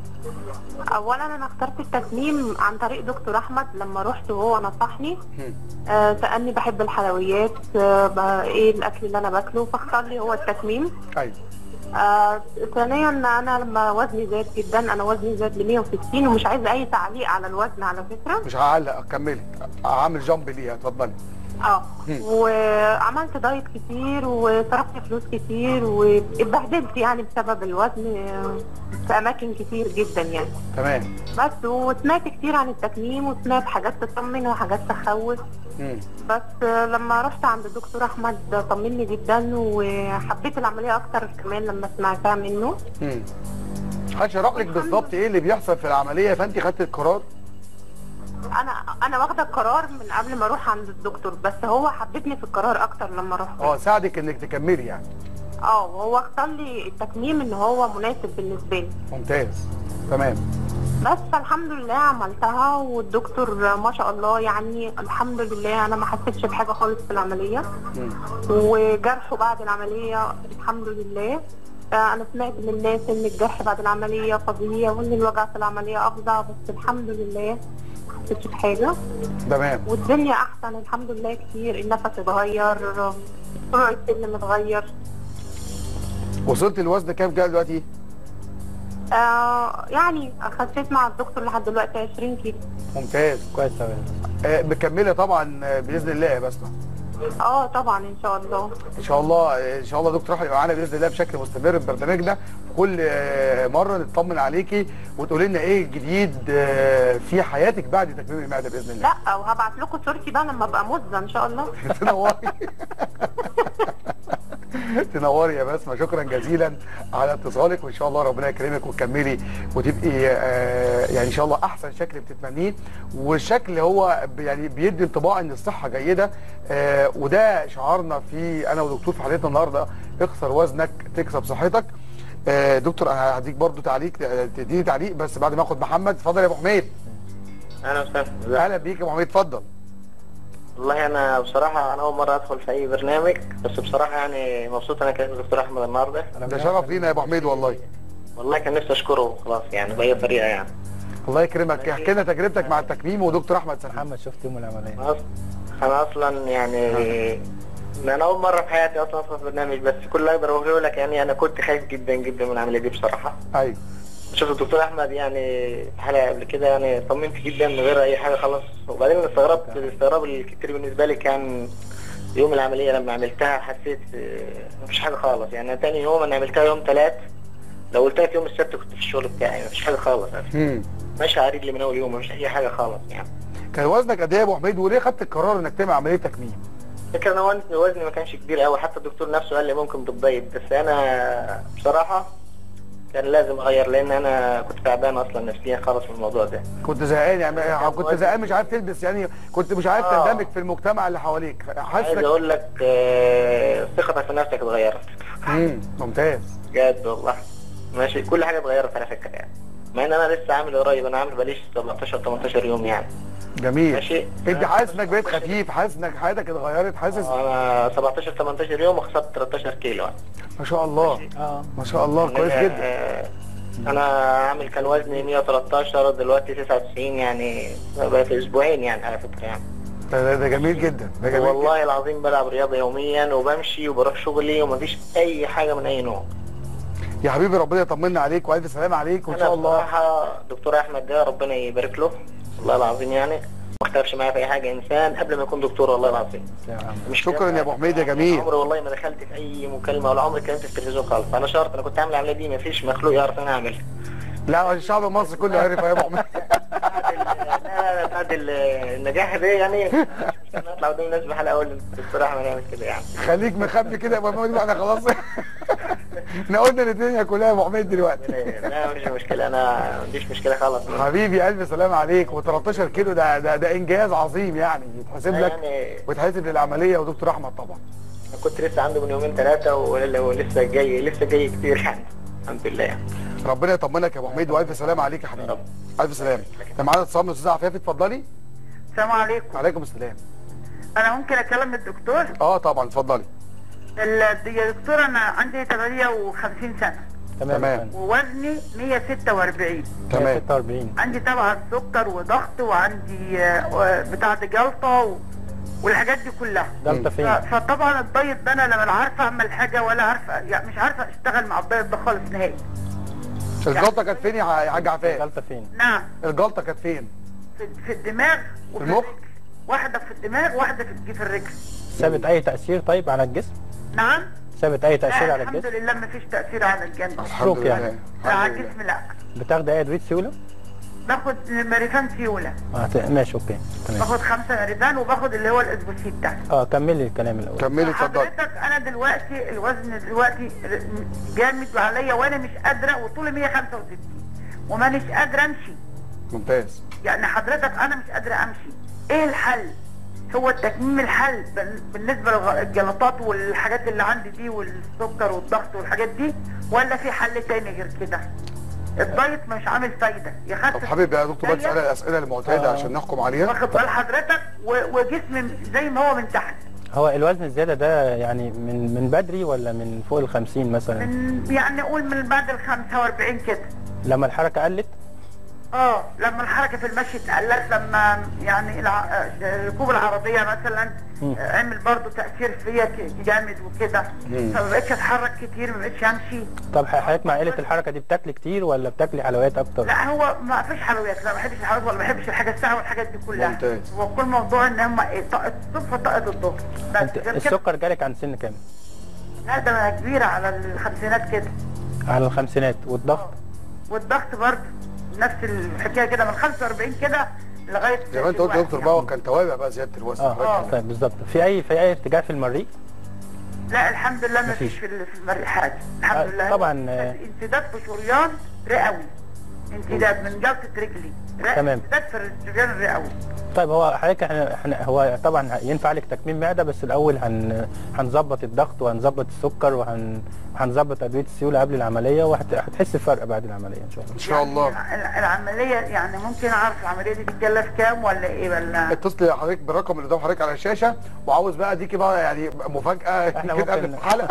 اولا انا اخترت التكميم عن طريق دكتور احمد لما رحت وهو نصحني مم. آه سالني بحب الحلويات آه ب- ايه الاكل اللي انا باكله فاختار لي هو التكميم ايوه آه ثانيا انا لما وزني زاد جدا انا وزني زاد ل 160 ومش عايزه اي تعليق على الوزن على فكره مش هعلق كملي هعمل جامب ليها اتفضلي اه مم. وعملت دايت كتير وصرفت فلوس كتير واتبهدلت يعني بسبب الوزن آه، في اماكن كتير جدا يعني تمام بس وسمعت كتير عن التكميم وسمعت حاجات تطمن وحاجات تخوف مم. بس آه، لما رحت عند الدكتور احمد طمني جدا وحبيت العمليه اكتر كمان لما سمعتها منه مم. هشرح لك بالظبط ايه اللي بيحصل في العمليه فانت خدت القرار انا انا واخده القرار من قبل ما اروح عند الدكتور بس هو حببني في القرار اكتر لما رحت اه ساعدك انك تكملي يعني اه وهو اختار لي التكميم ان هو مناسب بالنسبه لي ممتاز تمام بس الحمد لله عملتها والدكتور ما شاء الله يعني الحمد لله انا ما حسيتش بحاجه خالص في العمليه مم. وجرحه بعد العمليه الحمد لله آه، انا سمعت من الناس ان الجرح بعد العمليه فظيع وان الوجع في العمليه افظع بس الحمد لله ما حسيتش بحاجه تمام والدنيا احسن الحمد لله كتير النفس اتغير طلوع السلم اتغير وصلت الوزن كام كده دلوقتي آه يعني خسيت مع الدكتور لحد دلوقتي 20 كيلو ممتاز كويس قوي آه مكمله طبعا آه، باذن الله يا بسمه اه طبعا ان شاء الله ان شاء الله ان شاء الله دكتور احمد يبقى معانا باذن الله بشكل مستمر في برنامجنا كل آه، مره نطمن عليكي وتقولي لنا ايه الجديد آه، في حياتك بعد تكميم المعده باذن الله لا وهبعت لكم صورتي بقى لما ابقى مزه ان شاء الله تنوري تنوري يا بسمه شكرا جزيلا على اتصالك وان شاء الله ربنا يكرمك وتكملي وتبقي آه، يعني ان شاء الله احسن شكل بتتمنيه والشكل هو ب- يعني بيدي انطباع ان الصحه جيده آه، وده شعارنا في انا ودكتور في حلقتنا النهارده اخسر وزنك تكسب صحتك آه، دكتور انا هديك برضو تعليق آه، تديني تعليق بس بعد ما اخد محمد اتفضل يا ابو حميد اهلا وسهلا اهلا بيك يا ابو حميد اتفضل والله انا بصراحه انا اول مره ادخل في اي برنامج بس بصراحه يعني مبسوط انا كلمت الدكتور احمد النهارده ده شرف لينا يا ابو حميد والله والله كان نفسي اشكره خلاص يعني باي طريقه يعني الله يكرمك احكي لنا تجربتك مع التكميم ودكتور احمد سلام محمد شفت يوم العمليه انا أص- انا اصلا يعني إن انا اول مره في حياتي اصلا ادخل في برنامج بس كل اللي اقدر اقوله لك يعني انا كنت خايف جدا جدا من العمليه دي بصراحه ايوه شفت الدكتور احمد يعني في حلقه قبل كده يعني طمنت جدا من غير اي حاجه خلاص وبعدين استغربت الاستغراب الكتير بالنسبه لي كان يوم العمليه لما عملتها حسيت آه، مفيش حاجه خالص يعني تاني يوم انا عملتها يوم ثلاث لو قلت لك يوم السبت كنت في الشغل بتاعي مفيش حاجه خالص امم ماشي على رجلي من اول يوم مفيش اي حاجه خالص يعني كان وزنك قد ايه يا ابو حميد وليه خدت القرار انك تعمل عمليه تكميم فكرة انا وزني وزني ما كانش كبير قوي حتى الدكتور نفسه قال لي ممكن تتضايق بس انا بصراحه كان لازم اغير لان انا كنت تعبان اصلا نفسيا خالص من الموضوع ده كنت زهقان يعني كنت زهقان مش عارف تلبس يعني كنت مش عارف آه. تندمج في المجتمع اللي حواليك عايز حاسك اقول لك آه، ثقتك في نفسك اتغيرت امم ممتاز بجد والله ماشي كل حاجه اتغيرت على فكره يعني مع ان انا لسه عامل قريب انا عامل بقاليش 17 18 يوم يعني جميل ماشي انت حاسس انك بقيت خفيف حاسس انك حياتك اتغيرت حاسس انا 17 18 يوم وخسرت 13 كيلو يعني. ما شاء الله اه ما شاء الله كويس أنا- جدا آه، انا عامل كان وزني 113 دلوقتي 99 يعني بقى في اسبوعين يعني على فكره يعني ده, ده, ده جميل جدا ده جميل والله العظيم بلعب رياضه يوميا وبمشي وبروح شغلي ومفيش اي حاجه من اي نوع جدا. يا حبيبي ربنا يطمنا عليك والف سلام عليك وان انا شاء الله بصراحه دكتور احمد ده ربنا يبارك له والله العظيم يعني ما اختلفش معايا في اي حاجه انسان قبل ما يكون دكتور والله العظيم يا عم مش شكرا يا ابو حميد يا جميل عمري والله ما دخلت في اي مكالمه ولا عمري اتكلمت في التلفزيون خالص انا شرط انا كنت عامل العمليه دي ما فيش مخلوق يعرف ان انا اعملها لا الشعب المصري كله عارف يا ابو حميد بعد ال- انا بعد ال- النجاح ده يعني مش مشكلة نطلع قدام الناس بحلقه اقول بصراحه ما نعمل كده يعني خليك مخبي كده يا ابو حميد احنا خلاص احنا قلنا الدنيا كلها يا ابو حميد دلوقتي لا مفيش مشكله انا ما عنديش مشكله خالص حبيبي الف سلام عليك و13 كيلو ده ده, ده انجاز عظيم يعني يتحسب لك يعني ويتحسب للعمليه ودكتور احمد طبعا كنت لسه عنده من يومين ثلاثه ولسه جاي لسه جاي كتير يعني الحمد لله يعني ربنا يطمنك يا ابو حميد والف سلام عليك يا حبيبي الف سلام انت معانا اتصال من الاستاذ عفاف اتفضلي السلام عليكم وعليكم السلام انا ممكن اكلم الدكتور اه طبعا اتفضلي ال- يا دكتور انا عندي 58 سنه تمام. تمام ووزني 146 تمام 46 عندي طبعا سكر وضغط وعندي آه، بتاع دي جلطه و... والحاجات دي كلها ضغط ف... فين؟ فطبعا الدايت ده انا لا لا عارفه اعمل حاجه ولا عارفه يعني مش عارفه اشتغل مع الدايت ده خالص نهائي الجلطه كانت فين يا حاج عفاف غلطة فين؟ نعم الجلطه كانت فين في, في الدماغ وفي المخ؟ الرجل. واحده في الدماغ واحده في الج- في الرجل ثابت اي تأثير طيب على الجسم؟ نعم ثابت اي تأثير لا على الحمد الجسم؟ لله ما فيش تاثير على الجنب الحمد سtroke لله يعني. لا على الحمد لله الجسم لا بتاخد اي ادوية سيولة؟ باخد مريفان سيوله اه ت- ماشي اوكي تمام باخد خمسة مريفان وباخد اللي هو الاسبوسيت ده اه كملي الكلام الاول كملي اتفضلي حضرتك انا دلوقتي الوزن دلوقتي جامد عليا وانا مش قادره وطولي 165 ومانيش قادره امشي ممتاز يعني حضرتك انا مش قادره امشي ايه الحل هو التكميم الحل بال- بالنسبه للجلطات والحاجات اللي عندي دي والسكر والضغط والحاجات دي ولا في حل تاني غير كده الدايت مش عامل فايده يا طب خدت حبيبي يا دكتور بس اسال الاسئله المعتاده آه. عشان نحكم عليها واخد بال حضرتك و- وجسمي زي ما هو من تحت هو الوزن الزيادة ده يعني من من بدري ولا من فوق ال 50 مثلا؟ من يعني نقول من بعد ال 45 كده لما الحركة قلت اه لما الحركه في المشي اتقلت لما يعني الع... آه، ركوب العربيه مثلا مم. آه، عمل برضو تاثير فيا ك- جامد وكده مم. فما بقتش اتحرك كتير ما بقتش امشي طب حضرتك مع قلة الحركة دي بتاكلي كتير ولا بتاكلي حلويات اكتر؟ لا هو ما فيش حلويات لا ما بحبش الحلويات ولا ما بحبش الحاجه الساعه والحاجات دي كلها ممتاز. هو كل موضوع ان هم إيه، طاقه الصبح وطاقه الظهر بس انت غير كده السكر جالك عن سن كام؟ لا ده أنا كبيره على الخمسينات كده على الخمسينات والضغط والضغط برضه نفس الحكايه كده من 45 كده لغايه زي ما انت قلت يا دلوقتي دكتور يعني. بقى كان توابع بقى زياده الوزن اه حضرتك. طيب بالظبط في اي في اي ارتجاع في المريء؟ لا الحمد لله ما مفيش. فيش في ال- في المريء حاجه الحمد آه، لله طبعاً، آه. بس انسداد في شريان رئوي انسداد من جلطه رجلي رئ- تمام. انسداد في الشريان الرئوي طيب هو حضرتك احنا احنا هو طبعا ينفع لك تكميم معده بس الاول هن هنظبط الضغط وهنظبط السكر وهن هنظبط ادويه السيوله قبل العمليه وهتحس بفرق بعد العمليه ان شاء الله ان شاء الله يعني العمليه يعني ممكن اعرف العمليه دي تتكلف كام ولا ايه ولا اتصل حضرتك بالرقم اللي قدام حضرتك على الشاشه وعاوز بقى اديكي بقى يعني مفاجاه احنا كده قبل ممكن- الحلقه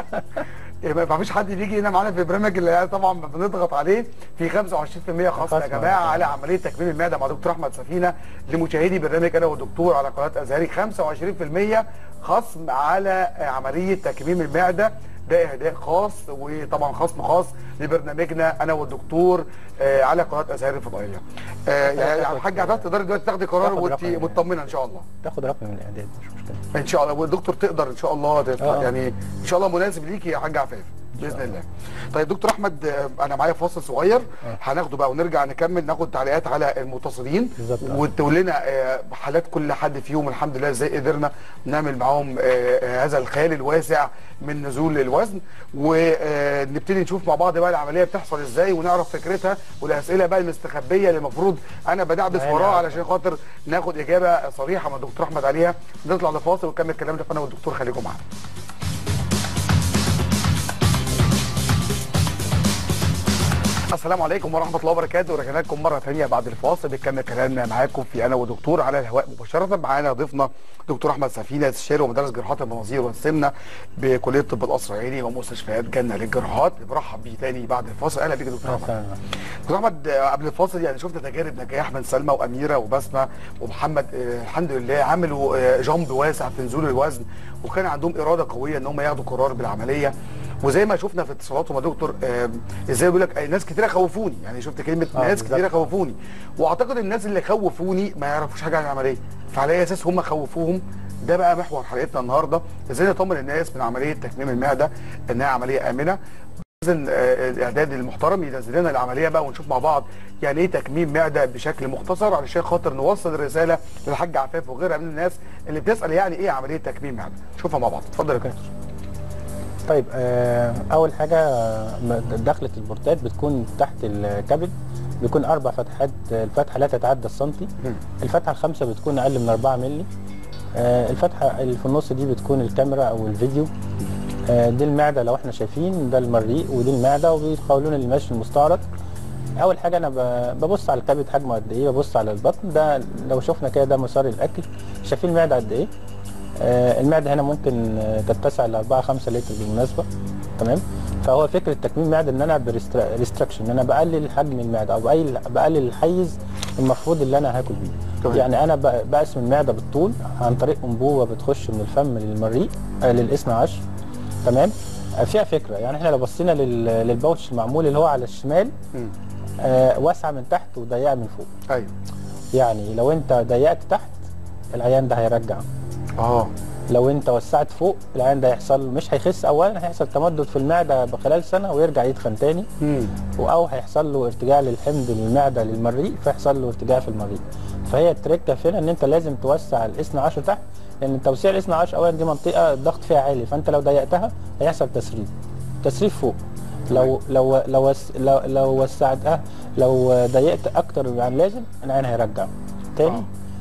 ما فيش حد بيجي هنا معانا في البرنامج اللي طبعا بنضغط عليه في 25% خصم يا خصم، جماعه آه. على عمليه تكميم المعده مع دكتور احمد سفينه لمشاهدي برنامج انا والدكتور على قناه ازهري 25% خصم على عمليه تكميم المعده ده اهداء خاص وطبعا خصم خاص لبرنامجنا انا والدكتور آه على قناه ازهري الفضائيه. آه يعني تاخد- الحاج عفاف تقدري دلوقتي تاخدي قرار تاخد وانت رقم يعني. مطمنه ان شاء الله. تاخد رقم من الاعداد مش مشكله ان شاء الله والدكتور تقدر ان شاء الله تدفع آه. يعني ان شاء الله مناسب ليكي يا حاج عفاف باذن الله طيب دكتور احمد آه، انا معايا فاصل صغير هناخده بقى ونرجع نكمل ناخد تعليقات على المتصلين بالظبط. وتقول لنا آه، حالات كل حد فيهم الحمد لله ازاي قدرنا نعمل معاهم آه، آه، هذا الخيال الواسع من نزول الوزن ونبتدي نشوف مع بعض بقى العمليه بتحصل ازاي ونعرف فكرتها والاسئله بقى المستخبيه اللي المفروض انا بدعبس معانا. وراها علشان خاطر ناخد اجابه صريحه من الدكتور احمد عليها نطلع لفاصل ونكمل كلامنا انا والدكتور خليكم معانا السلام عليكم ورحمه الله وبركاته رجعنا لكم مره ثانيه بعد الفاصل بنكمل كلامنا معاكم في انا ودكتور على الهواء مباشره معانا ضيفنا دكتور احمد سفينه استشاري ومدرس جراحات المناظير والسمنه بكليه طب القصر العيني ومستشفيات جنه للجراحات برحب بيه تاني بعد الفاصل اهلا بيك يا دكتور احمد أهلاً. دكتور احمد آه، قبل الفاصل يعني شفنا تجارب نجاح من سلمى واميره وبسمه ومحمد آه، الحمد لله عملوا آه، جامب واسع في نزول الوزن وكان عندهم اراده قويه ان هم ياخدوا قرار بالعمليه وزي ما شفنا في اتصالاتهم يا دكتور آه، ازاي بيقول لك آه، ناس كتيره خوفوني يعني شفت كلمه آه، ناس بالظبط. كتيره خوفوني واعتقد الناس اللي خوفوني ما يعرفوش حاجه عن العمليه فعلى اي اساس هم خوفوهم ده بقى محور حلقتنا النهارده ازاي نطمن الناس من عمليه تكميم المعده انها عمليه امنه اذن آه، الاعداد المحترم ينزل لنا العمليه بقى ونشوف مع بعض يعني ايه تكميم معده بشكل مختصر علشان خاطر نوصل الرساله للحاج عفاف وغيرها من الناس اللي بتسال يعني ايه عمليه تكميم معده نشوفها مع بعض اتفضل يا كابتن طيب آه، اول حاجه آه، دخله البورتات بتكون تحت الكبد بيكون اربع فتحات آه، الفتحه لا تتعدى السنتي الفتحه الخامسه بتكون اقل من 4 مللي آه، الفتحه اللي في النص دي بتكون الكاميرا او الفيديو آه، دي المعده لو احنا شايفين ده المريء ودي المعده وبيقولون المشي المستعرض اول حاجه انا ب- ببص على الكبد حجمه قد ايه ببص على البطن ده لو شفنا كده ده مسار الاكل شايفين المعده قد ايه آه، المعده هنا ممكن آه، تتسع ل 4 5 لتر بالمناسبه تمام فهو فكره تكميم معده ان انا بريستركشن ان انا بقلل حجم المعده او بقلل بقلل الحيز المفروض اللي انا هاكل بيه تمام. يعني انا ب- بقسم المعده بالطول عن طريق انبوبه بتخش من الفم للمريء آه، للاثنى عشر تمام آه، فيها فكره يعني احنا لو بصينا لل- للباوتش المعمول اللي هو على الشمال مم. آه، واسعه من تحت وضيقه من فوق ايوه يعني لو انت ضيقت تحت العيان ده هيرجع اه لو انت وسعت فوق العيان ده هيحصل مش هيخس اولا هيحصل تمدد في المعده خلال سنه ويرجع يتخن تاني مم. او هيحصل له ارتجاع للحمض للمعده للمريء فيحصل له ارتجاع في المريء فهي التركه فين ان انت لازم توسع الاثنى عشر تحت لان توسيع الاثنى عشر اولا دي منطقه الضغط فيها عالي فانت لو ضيقتها هيحصل تسريب تسريب فوق لو لو لو وس لو, لو وسعتها لو ضيقت اكتر عن لازم العين هيرجع تاني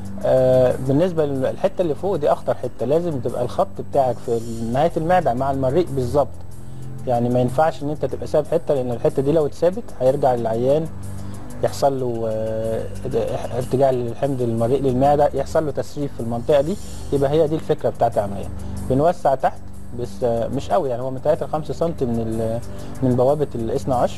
آه بالنسبه للحته اللي فوق دي اخطر حته لازم تبقى الخط بتاعك في نهايه المعده مع المريء بالظبط يعني ما ينفعش ان انت تبقى ساب حته لان الحته دي لو اتثابت هيرجع للعيان يحصل له آه، ارتجاع للحمض المريء للمعده يحصل له تسريب في المنطقه دي يبقى هي دي الفكره بتاعت العمليه بنوسع تحت بس آه، مش قوي يعني هو من 3 ل 5 سم من ال- من بوابه الاثنى عشر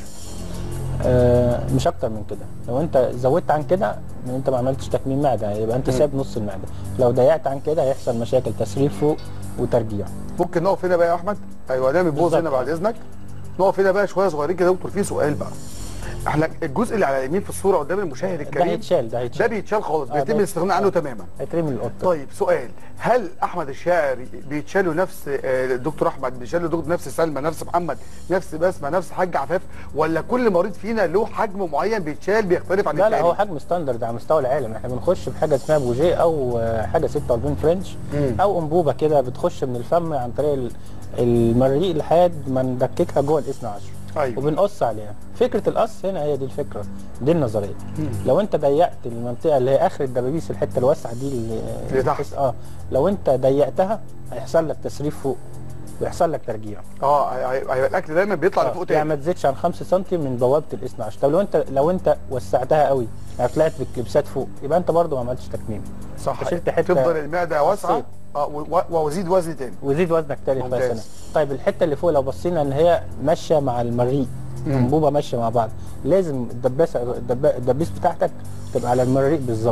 آه، مش اكتر من كده لو انت زودت عن كده انت ما عملتش تكميم معده يبقى انت مم. ساب نص المعده لو ضيقت عن كده هيحصل مشاكل تسريب فوق وترجيع ممكن نقف هنا بقى يا احمد ايوه نعمل بوز بالظبط. هنا بعد اذنك نقف هنا بقى شويه صغيرين كده يا دكتور في سؤال بقى احنا الجزء اللي على اليمين في الصوره قدام المشاهد ده الكريم هيتشال ده ده هيتشال بيتشال خالص آه، بيتم ده- الاستغناء عنه آه. تماما هيترمي القطه طيب سؤال هل احمد الشاعري بيتشال له نفس آه، الدكتور احمد بيتشال له دكتور نفس سلمى نفس محمد نفس بسمه نفس حاج عفاف ولا كل مريض فينا له حجم معين بيتشال بيختلف عن لا لا التاني هو حجم ستاندرد على مستوى العالم احنا بنخش بحاجه اسمها بوجيه او آه، حاجه 46 فرنش مم. او انبوبه كده بتخش من الفم عن طريق ال- المريء لحد ما ندككها جوه الاثنى عشر ايوه وبنقص عليها فكره القص هنا هي دي الفكره دي النظريه مم. لو انت ضيقت المنطقه اللي هي اخر الدبابيس الحته الواسعه دي اللي اللي تحت. اه لو انت ضيقتها هيحصل لك تسريب فوق ويحصل لك ترجيع اه هي- هي- هيبقى الاكل دايما بيطلع آه، لفوق يعني تاني ما تزيدش عن 5 سم من بوابه الاثنى عشر طب لو انت لو انت وسعتها قوي يعني طلعت بالكليبسات فوق يبقى انت برضو ما عملتش تكميم صح أنت شلت حتة تفضل المعده واسعه قصيت. اه و- و- وازيد وزن تاني وزيد وزنك تاني في ممتاز. سنه طيب الحته اللي فوق لو بصينا ان هي ماشيه مع المريء مم. انبوبه ماشيه مع بعض لازم الدباسه الدبا- الدبيس بتاعتك تبقى على المريء بالظبط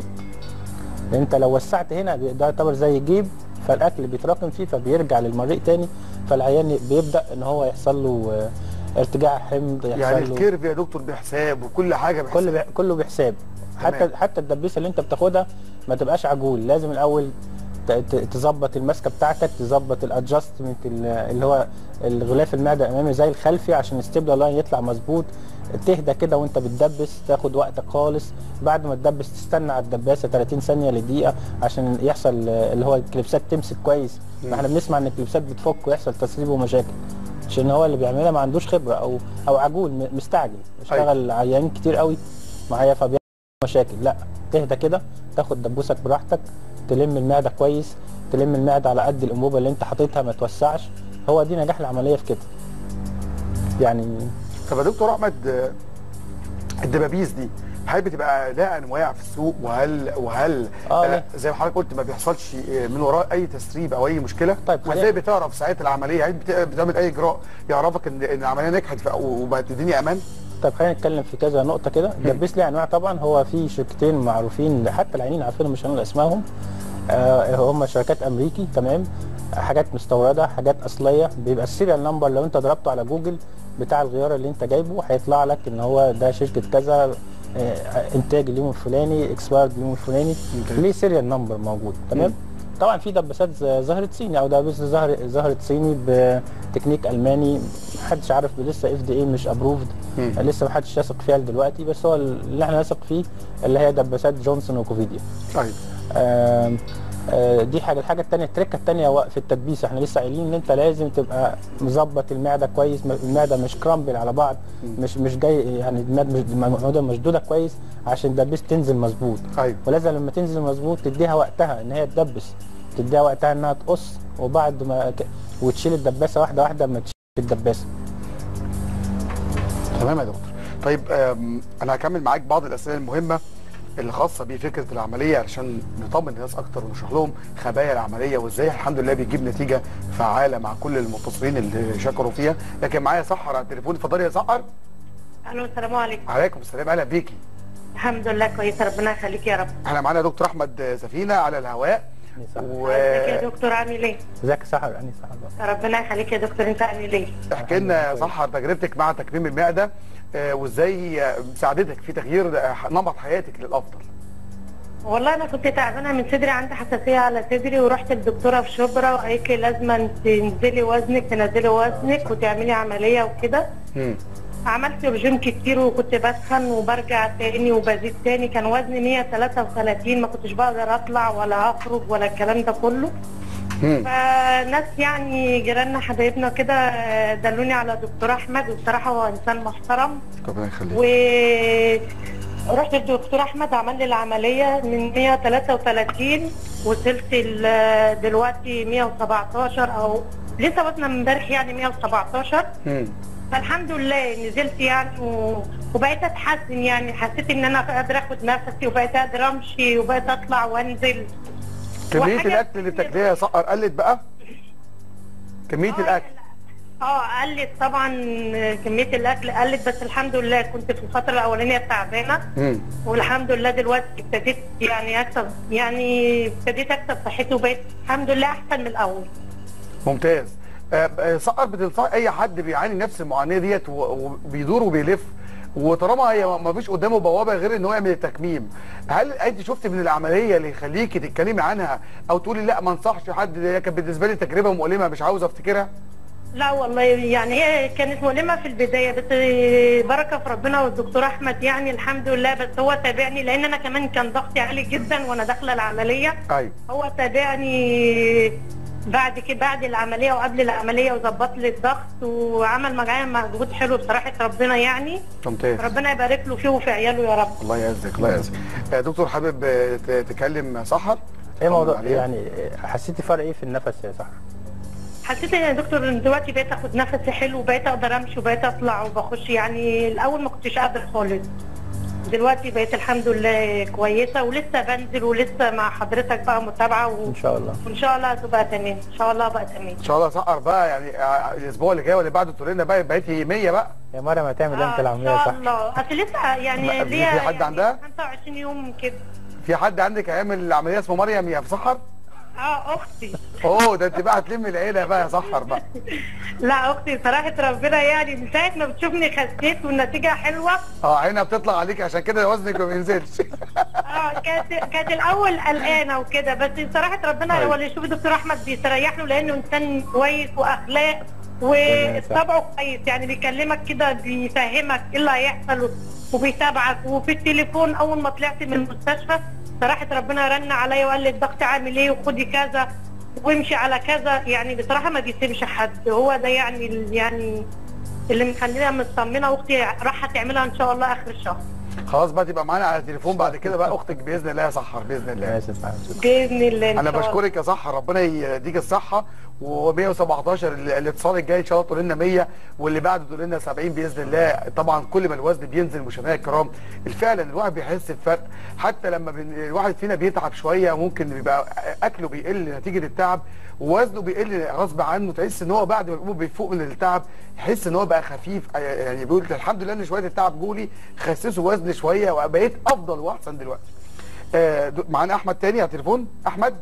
لان انت لو وسعت هنا بي- ده يعتبر زي جيب فالاكل بيتراكم فيه فبيرجع للمريء تاني فالعيان بيبدا ان هو يحصل له آه، ارتجاع حمض يحصل يعني له الكيرف يا دكتور بحساب وكل حاجه بحساب كل بح- كله بحساب تمام. حتى حتى الدبيسه اللي انت بتاخدها ما تبقاش عجول لازم الاول ت- ت- تظبط الماسكه بتاعتك تظبط الادجستمنت اللي هو الغلاف المعده الامامي زي الخلفي عشان الستيبل لاين يطلع مظبوط تهدى كده وانت بتدبس تاخد وقتك خالص بعد ما تدبس تستنى على الدباسه 30 ثانيه لدقيقه عشان يحصل آه، اللي هو الكليبسات تمسك كويس مم. ما احنا بنسمع ان الكليبسات بتفك ويحصل تسريب ومشاكل عشان هو اللي بيعملها ما عندوش خبره او او عجول م- مستعجل اشتغل عيانين كتير قوي معايا فبيعمل مشاكل لا تهدى كده تاخد دبوسك براحتك تلم المعده كويس تلم المعده على قد الانبوبه اللي انت حاططها ما توسعش هو دي نجاح العمليه في كده يعني طب يا دكتور احمد آه، الدبابيس دي هل بتبقى لها انواع في السوق وهل وهل آه، آه ليه؟ زي ما حضرتك قلت ما بيحصلش آه، من وراء اي تسريب او اي مشكله طيب، وازاي خلينا- بتعرف ساعات العمليه هل بت- بتعمل اي اجراء يعرفك ان ان العمليه نجحت ف- وبقت الدنيا امان طيب خلينا نتكلم في كذا نقطه كده الدبيس ليه انواع طبعا هو في شركتين معروفين حتى العينين عارفينهم مش هنقول اسمائهم آه هم شركات امريكي تمام حاجات مستورده حاجات اصليه بيبقى السيريال نمبر لو انت ضربته على جوجل بتاع الغيار اللي انت جايبه هيطلع لك ان هو ده شركه كذا آه انتاج اليوم الفلاني اكسبايرد اليوم الفلاني ممتاز. ليه سيريال نمبر موجود تمام طبعا في دباسات ز- زهره صيني او دباسه زهر زهره صيني بتكنيك الماني محدش عارف لسه اف دي اي مش ابروفد مم. لسه محدش يثق فيها دلوقتي بس هو اللي احنا نثق فيه اللي هي دباسات جونسون وكوفيديا طيب آم، آه، دي حاجه الحاجه الثانيه التركه الثانيه في التدبيس احنا لسه قايلين ان انت لازم تبقى مظبط المعده كويس م- المعده مش كرامبل على بعض مش مش جاي يعني المعده مش المعده مشدوده كويس عشان الدبيس تنزل مظبوط ايوه ولازم لما تنزل مظبوط تديها وقتها ان هي تدبس تديها وقتها انها تقص وبعد ما ت... وتشيل الدباسه واحده واحده ما تشيل الدباسه تمام يا دكتور طيب آم، انا هكمل معاك بعض الاسئله المهمه اللي خاصه بفكره العمليه علشان نطمن الناس اكتر ونشرح لهم خبايا العمليه وازاي الحمد لله بيجيب نتيجه فعاله مع كل المتصلين اللي شكروا فيها لكن معايا سحر على التليفون اتفضلي يا سحر الو السلام عليكم عليكم السلام اهلا بيكي الحمد لله كويسه ربنا يخليك يا رب احنا معانا دكتور احمد سفينه على الهواء و... ازيك يا دكتور عامل ايه ازيك يا سحر اني سحر بقى ربنا يخليك يا دكتور انت عامل ايه احكي لنا يا سحر تجربتك مع تكميم المعده آه، وازاي آه، ساعدتك في تغيير آه، نمط حياتك للافضل والله انا كنت تعبانه من صدري عندي حساسيه على صدري ورحت للدكتوره في شبرا وقالت لي لازم تنزلي وزنك تنزلي وزنك وتعملي عمليه وكده مم. عملت رجيم كتير وكنت بسخن وبرجع تاني وبزيد تاني كان وزني 133 ما كنتش بقدر اطلع ولا اخرج ولا الكلام ده كله مم. فناس يعني جيراننا حبايبنا كده آه، دلوني على دكتور احمد وبصراحه هو انسان محترم ربنا يخليك و رحت للدكتور احمد عمل لي العمليه من 133 وصلت ل- دلوقتي 117 او لسه وزني من امبارح يعني 117 مم. فالحمد لله نزلت يعني و... وبقيت اتحسن يعني حسيت ان انا قادره اخد نفسي وبقيت قادره امشي وبقيت اطلع وانزل كميه وحاجة- الاكل اللي بتاكليها يا سحر قلت بقى كميه آه، الاكل اه قلت طبعا كميه الاكل قلت بس الحمد لله كنت في الفتره الاولانيه تعبانه مم. والحمد لله دلوقتي ابتديت يعني اكسب يعني ابتديت اكسب صحتي وبقيت الحمد لله احسن من الاول ممتاز آه، آه، سقر بتنصح اي حد بيعاني نفس المعاناه ديت و- وبيدور وبيلف وطالما هي ما فيش قدامه بوابه غير ان هو يعمل التكميم هل انت شفت من العمليه اللي يخليكي تتكلمي عنها او تقولي لا ما انصحش حد هي كانت بالنسبه لي تجربه مؤلمه مش عاوز افتكرها لا والله يعني هي كانت مؤلمه في البدايه بس بركه في ربنا والدكتور احمد يعني الحمد لله بس هو تابعني لان انا كمان كان ضغطي عالي جدا وانا داخله العمليه ايوه هو تابعني بعد كده بعد العمليه وقبل العمليه وظبط لي الضغط وعمل معايا مجهود حلو بصراحه ربنا يعني ممتاز ربنا يبارك له فيه وفي عياله يا رب الله يعزك الله يعزك آه، دكتور حابب آه، ت- تكلم سحر ايه موضوع عليها. يعني حسيتي فرق ايه في النفس يا سحر حسيت ان يا دكتور ان دلوقتي بقيت اخد نفسي حلو وبقيت اقدر امشي وبقيت اطلع وبخش يعني الاول ما كنتش قادر خالص دلوقتي بقيت الحمد لله كويسه ولسه بنزل ولسه مع حضرتك بقى متابعه و... ان شاء الله وان شاء الله هتبقى تمام ان شاء الله بقى تمام ان شاء الله سحر بقى يعني آه، الاسبوع اللي جاي واللي بعده تقول لنا بقى بقيتي 100 بقى يا مريم هتعمل آه، امتى ان العمليه شاء صح الله اصل لسه ما- يعني في ليا حد يعني عندها؟ 25 يوم كده في حد عندك هيعمل العمليه اسمه مريم يا سحر اه اختي اوه ده انت بقى هتلمي العيله بقى يا سحر بقى لا اختي صراحه ربنا يعني من ساعه ما بتشوفني خسيت والنتيجه حلوه اه عينها بتطلع عليك عشان كده وزنك ما بينزلش اه كانت كانت الاول قلقانه وكده بس صراحه ربنا أيوة. هو اللي يشوف دكتور احمد بيستريح له لانه انسان كويس واخلاق وطبعه كويس يعني بيكلمك كده بيفهمك ايه اللي هيحصل وبيتابعك وفي التليفون اول ما طلعت من المستشفى صراحه ربنا رن عليا وقال لي الضغط عامل ايه وخدي كذا وامشي على كذا يعني بصراحه ما بيسيبش حد هو ده يعني ال- يعني اللي مخلينا مطمنه واختي راح تعملها ان شاء الله اخر الشهر خلاص بقى تبقى معانا على التليفون بعد كده بقى اختك باذن الله يا سحر باذن الله ماشي يا سحر باذن الله إن انا شاء الله. بشكرك يا سحر ربنا يديك الصحه و117 الاتصال الجاي ان شاء الله تقول لنا 100 واللي بعده تقول لنا 70 باذن الله طبعا كل ما الوزن بينزل مشاهدينا الكرام فعلا الواحد بيحس بفرق حتى لما بن... الواحد فينا بيتعب شويه ممكن بيبقى اكله بيقل نتيجه التعب ووزنه بيقل غصب عنه تحس ان هو بعد ما يقوم بيفوق من التعب يحس ان هو بقى خفيف يعني بيقول الحمد لله ان شويه التعب جولي خسسوا وزني شويه وبقيت افضل واحسن دلوقتي آه، دو- معانا احمد تاني على التليفون احمد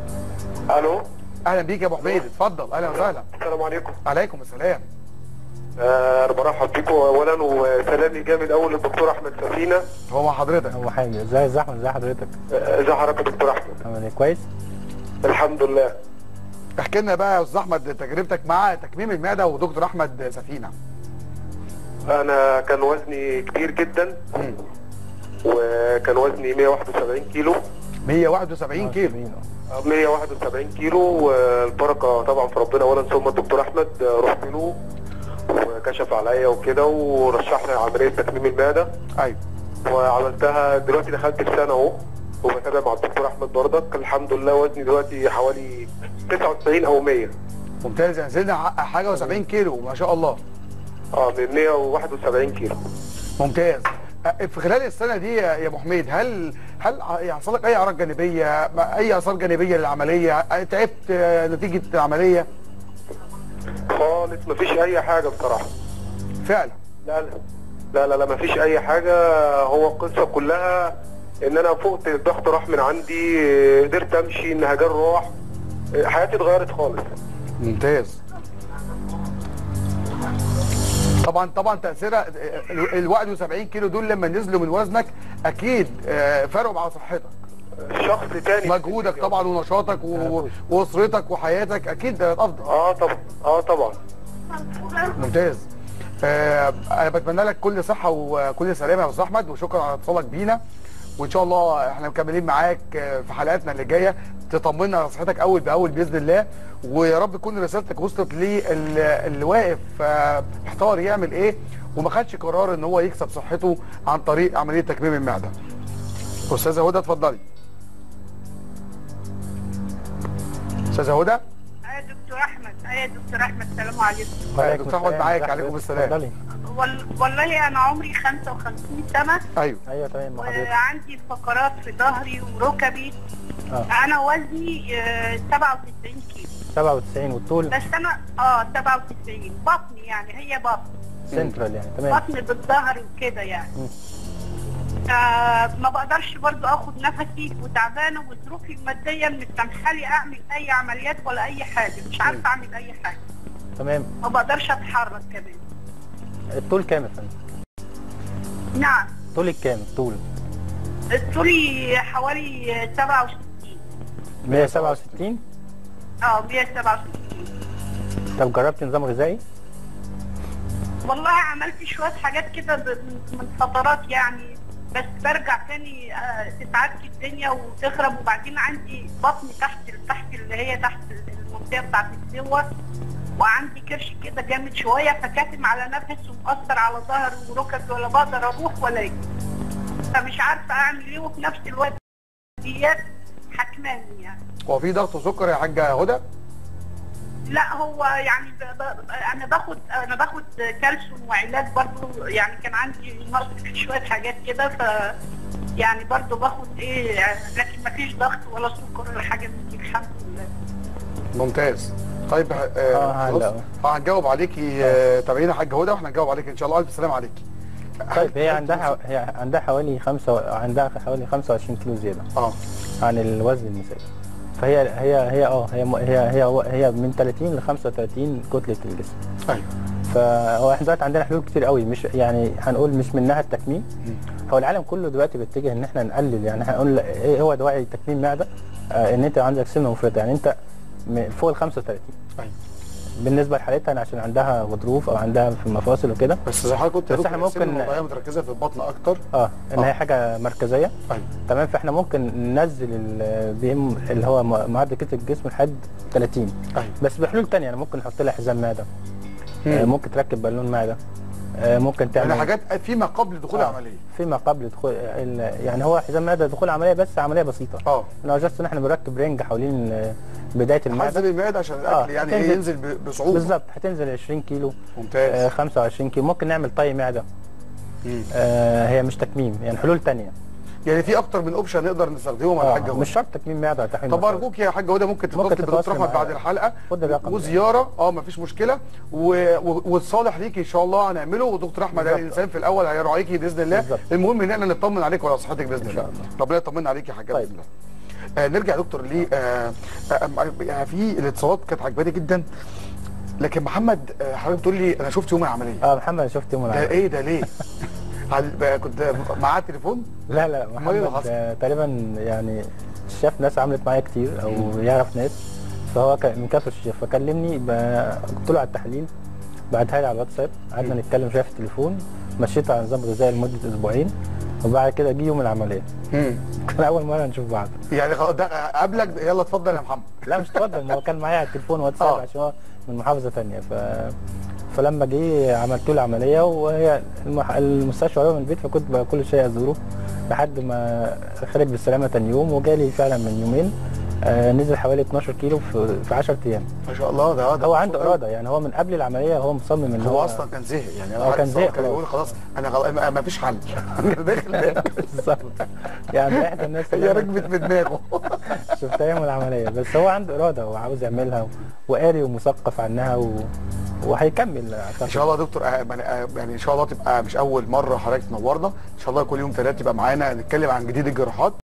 الو اهلا بيك يا ابو حميد اتفضل اهلا وسهلا السلام عليكم عليكم السلام آه، انا برحب بيكم اولا وسلامي جامد اول للدكتور احمد سفينه هو مع حضرتك هو حاجه ازاي ازي احمد ازي حضرتك آه، ازي حضرتك يا دكتور احمد عامل ايه كويس الحمد لله احكي لنا بقى يا استاذ احمد تجربتك مع تكميم المعده ودكتور احمد سفينه انا كان وزني كبير جدا مم. وكان وزني 171 كيلو 171 كيلو آه، 171 كيلو والبركه طبعا في ربنا اولا ثم الدكتور احمد آه، رحت له وكشف عليا وكده ورشح لي عمليه تكميم المعده ايوه وعملتها دلوقتي دخلت في سنه اهو وبتابع مع الدكتور احمد بردك الحمد لله وزني دلوقتي حوالي 99 او 100 ممتاز يعني نزلنا ح- حاجه و70 كيلو ما شاء الله اه من 171 كيلو ممتاز أه، في خلال السنه دي يا يا ابو حميد هل هل ع- حصل لك اي اعراض جانبيه ما- اي اثار جانبيه للعمليه أه، تعبت أه، نتيجه العمليه خالص مفيش اي حاجه بصراحه فعلا لا لا لا لا, لا مفيش اي حاجه هو القصه كلها ان انا فقت الضغط راح من عندي قدرت امشي النهجان راح حياتي اتغيرت خالص ممتاز طبعا طبعا تاثيرها ال ال 71 كيلو دول لما نزلوا من وزنك اكيد أه، فرقوا على صحتك شخص تاني مجهودك طبعا ونشاطك و- واسرتك وحياتك اكيد بقت افضل اه طبعا اه طبعا ممتاز آه انا بتمنى لك كل صحه وكل سلامه يا استاذ احمد وشكرا على اتصالك بينا وان شاء الله احنا مكملين معاك آه، في حلقاتنا اللي جايه تطمنا على صحتك اول باول باذن الله ويا رب تكون رسالتك وصلت للي واقف آه، محتار يعمل ايه وما خدش قرار ان هو يكسب صحته عن طريق عمليه تكميم المعده. استاذه هدى اتفضلي. استاذه هدى يا دكتور احمد يا دكتور احمد السلام عليكم وعليكم دكتور أحمد السلام. معاك، ازي عليكم حضرتك؟ السلام. اتفضلي وال... والله انا عمري 55 سنه ايوه ايوه تمام مع حضرتك وعندي فقرات في ظهري وركبي اه انا وزني آه، 97 كيلو 97 والطول بس انا اه 97 بطني يعني هي بطن سنترال يعني تمام بطن بالظهر وكده يعني مم. آه ما بقدرش برضو اخد نفسي وتعبانه وظروفي الماديه مش سامحه لي اعمل اي عمليات ولا اي حاجه مش عارفه اعمل اي حاجه تمام ما بقدرش اتحرك كمان الطول كام يا فندم؟ نعم طولك كام الطول؟ طولي حوالي 67 167 اه 167 طب جربت نظام غذائي؟ والله عملت شوية حاجات كده ب- من فترات يعني بس برجع تاني آه، تتعدي الدنيا وتخرب وبعدين عندي بطني تحت تحت اللي هي تحت المنطقة بتاعت السوى وعندي كرش كده جامد شوية فكاتم على نفس ومأثر على ظهري وركبي ولا بقدر اروح ولا اجي فمش عارفة اعمل ايه وفي نفس الوقت ديات حكماني يعني هو في ضغط وسكر يا حاجه هدى؟ لا هو يعني ب... ب... انا باخد انا باخد كالسيوم وعلاج برضو يعني كان عندي نقص في شويه حاجات كده ف يعني برضو باخد ايه يعني لكن ما فيش ضغط ولا سكر ولا حاجه من دي الحمد لله ممتاز طيب آه آه، خلاص. هلا. آه، هنجاوب عليكي آه تابعينا يا حاجه هدى واحنا هنجاوب عليك ان شاء الله الف سلام عليكي طيب هي عندها هي عندها حوالي خمسة عندها حوالي 25 كيلو زيادة اه عن الوزن المثالي فهي هي هي اه هي هي هي هي من 30 ل 35 كتلة الجسم ايوه فهو احنا دلوقتي عندنا حلول كتير قوي مش يعني هنقول مش منها التكميم هو العالم كله دلوقتي بيتجه ان احنا نقلل يعني هنقول ايه هو دواعي تكميم معده آه ان انت عندك سمنه مفرطه يعني انت م- فوق ال 35 ايوه بالنسبه لحالتها أنا عشان عندها غضروف او عندها في المفاصل وكده بس زي حضرتك قلت يا بس دكتور احنا ممكن- السن الوضعيه متركزه في البطن اكتر اه ان آه. هي حاجه مركزيه ايوه تمام فاحنا ممكن ننزل البي ام اللي هو م- معدل كتله الجسم لحد 30 ايوه بس بحلول تانية يعني ممكن نحط لها حزام معده آه مم. ممكن تركب بالون معده آه ممكن تعمل يعني حاجات فيما قبل دخول آه. العمليه فيما قبل دخول ال- يعني هو حزام معده دخول عمليه بس عمليه بسيطه اه لو جاست ان احنا بنركب رينج حوالين آه، بدايه حزم المعده المعده عشان الاكل آه، يعني هتنزل- ايه ينزل ب- بصعوبه بالظبط هتنزل 20 كيلو آه ممتاز 25 كيلو ممكن نعمل طي معده مم. آه هي مش تكميم يعني حلول تانية يعني في اكتر من اوبشن نقدر نستخدمهم على آه حاجه مش شرط تكميم معده ولا تحويل طب مسار. ارجوك يا حاجه هدى ممكن تتصل ممكن بدكتور تتواصل احمد بعد معايا. الحلقه خد الرقم وزياره اه مفيش مشكله و... و... والصالح ليك ان شاء الله هنعمله ودكتور احمد بالظبط. الانسان في الاول هيراعيكي باذن الله بالظبط. المهم ان احنا نطمن عليك وعلى صحتك باذن إن الله شاء الله. ربنا يطمنا عليك يا حاجه طيب. باذن الله آه نرجع يا دكتور ليه آه آه آه، في الاتصالات كانت عجباني جدا لكن محمد آه، حضرتك بتقول لي انا شفت يوم العمليه اه محمد شفت يوم ده العمليه ايه ده ليه؟ هل بقى كنت معاه تليفون؟ لا لا أمال إيه اللي محمد حصل؟ آه، تقريبا يعني شاف ناس عملت معايا كتير او يعرف ناس فهو كان من كافر الشيخ فكلمني ب- قلت له على التحليل بعتها لي على الواتساب قعدنا نتكلم شويه في التليفون مشيت على نظام غذائي لمده اسبوعين وبعد كده جه يوم العمليه كان اول مره نشوف بعض يعني خلاص ده قبلك يلا اتفضل يا محمد لا مش تفضل ما هو كان معايا على التليفون واتساب آه. عشان هو من محافظه تانية ف فلما جه عملت له العمليه وهي المح... المستشفى قريبه من البيت فكنت بقى كل شيء ازوره لحد ما خرج بالسلامه تاني يوم وجالي فعلا من يومين آه نزل حوالي 12 كيلو في, في 10 ايام ما شاء الله ده ده هو مبسوط عنده أوي. اراده يعني هو من قبل العمليه هو مصمم ان هو اصلا كان زهق يعني هو كان زهق كان خلاص. يقول خلاص انا خلاص ما ما فيش حل أنا داخل بالظبط يعني احدى الناس اللي هي أنا ركبت في دماغه شفتها يوم العمليه بس هو عنده اراده وعاوز يعملها و- وقاري ومثقف عنها و... وهيكمل اعتقد ان شاء الله يا دكتور آه، يعني آه، يعني ان شاء الله تبقى مش اول مره حضرتك تنورنا ان شاء الله كل يوم ثلاث تبقى معانا نتكلم عن جديد الجراحات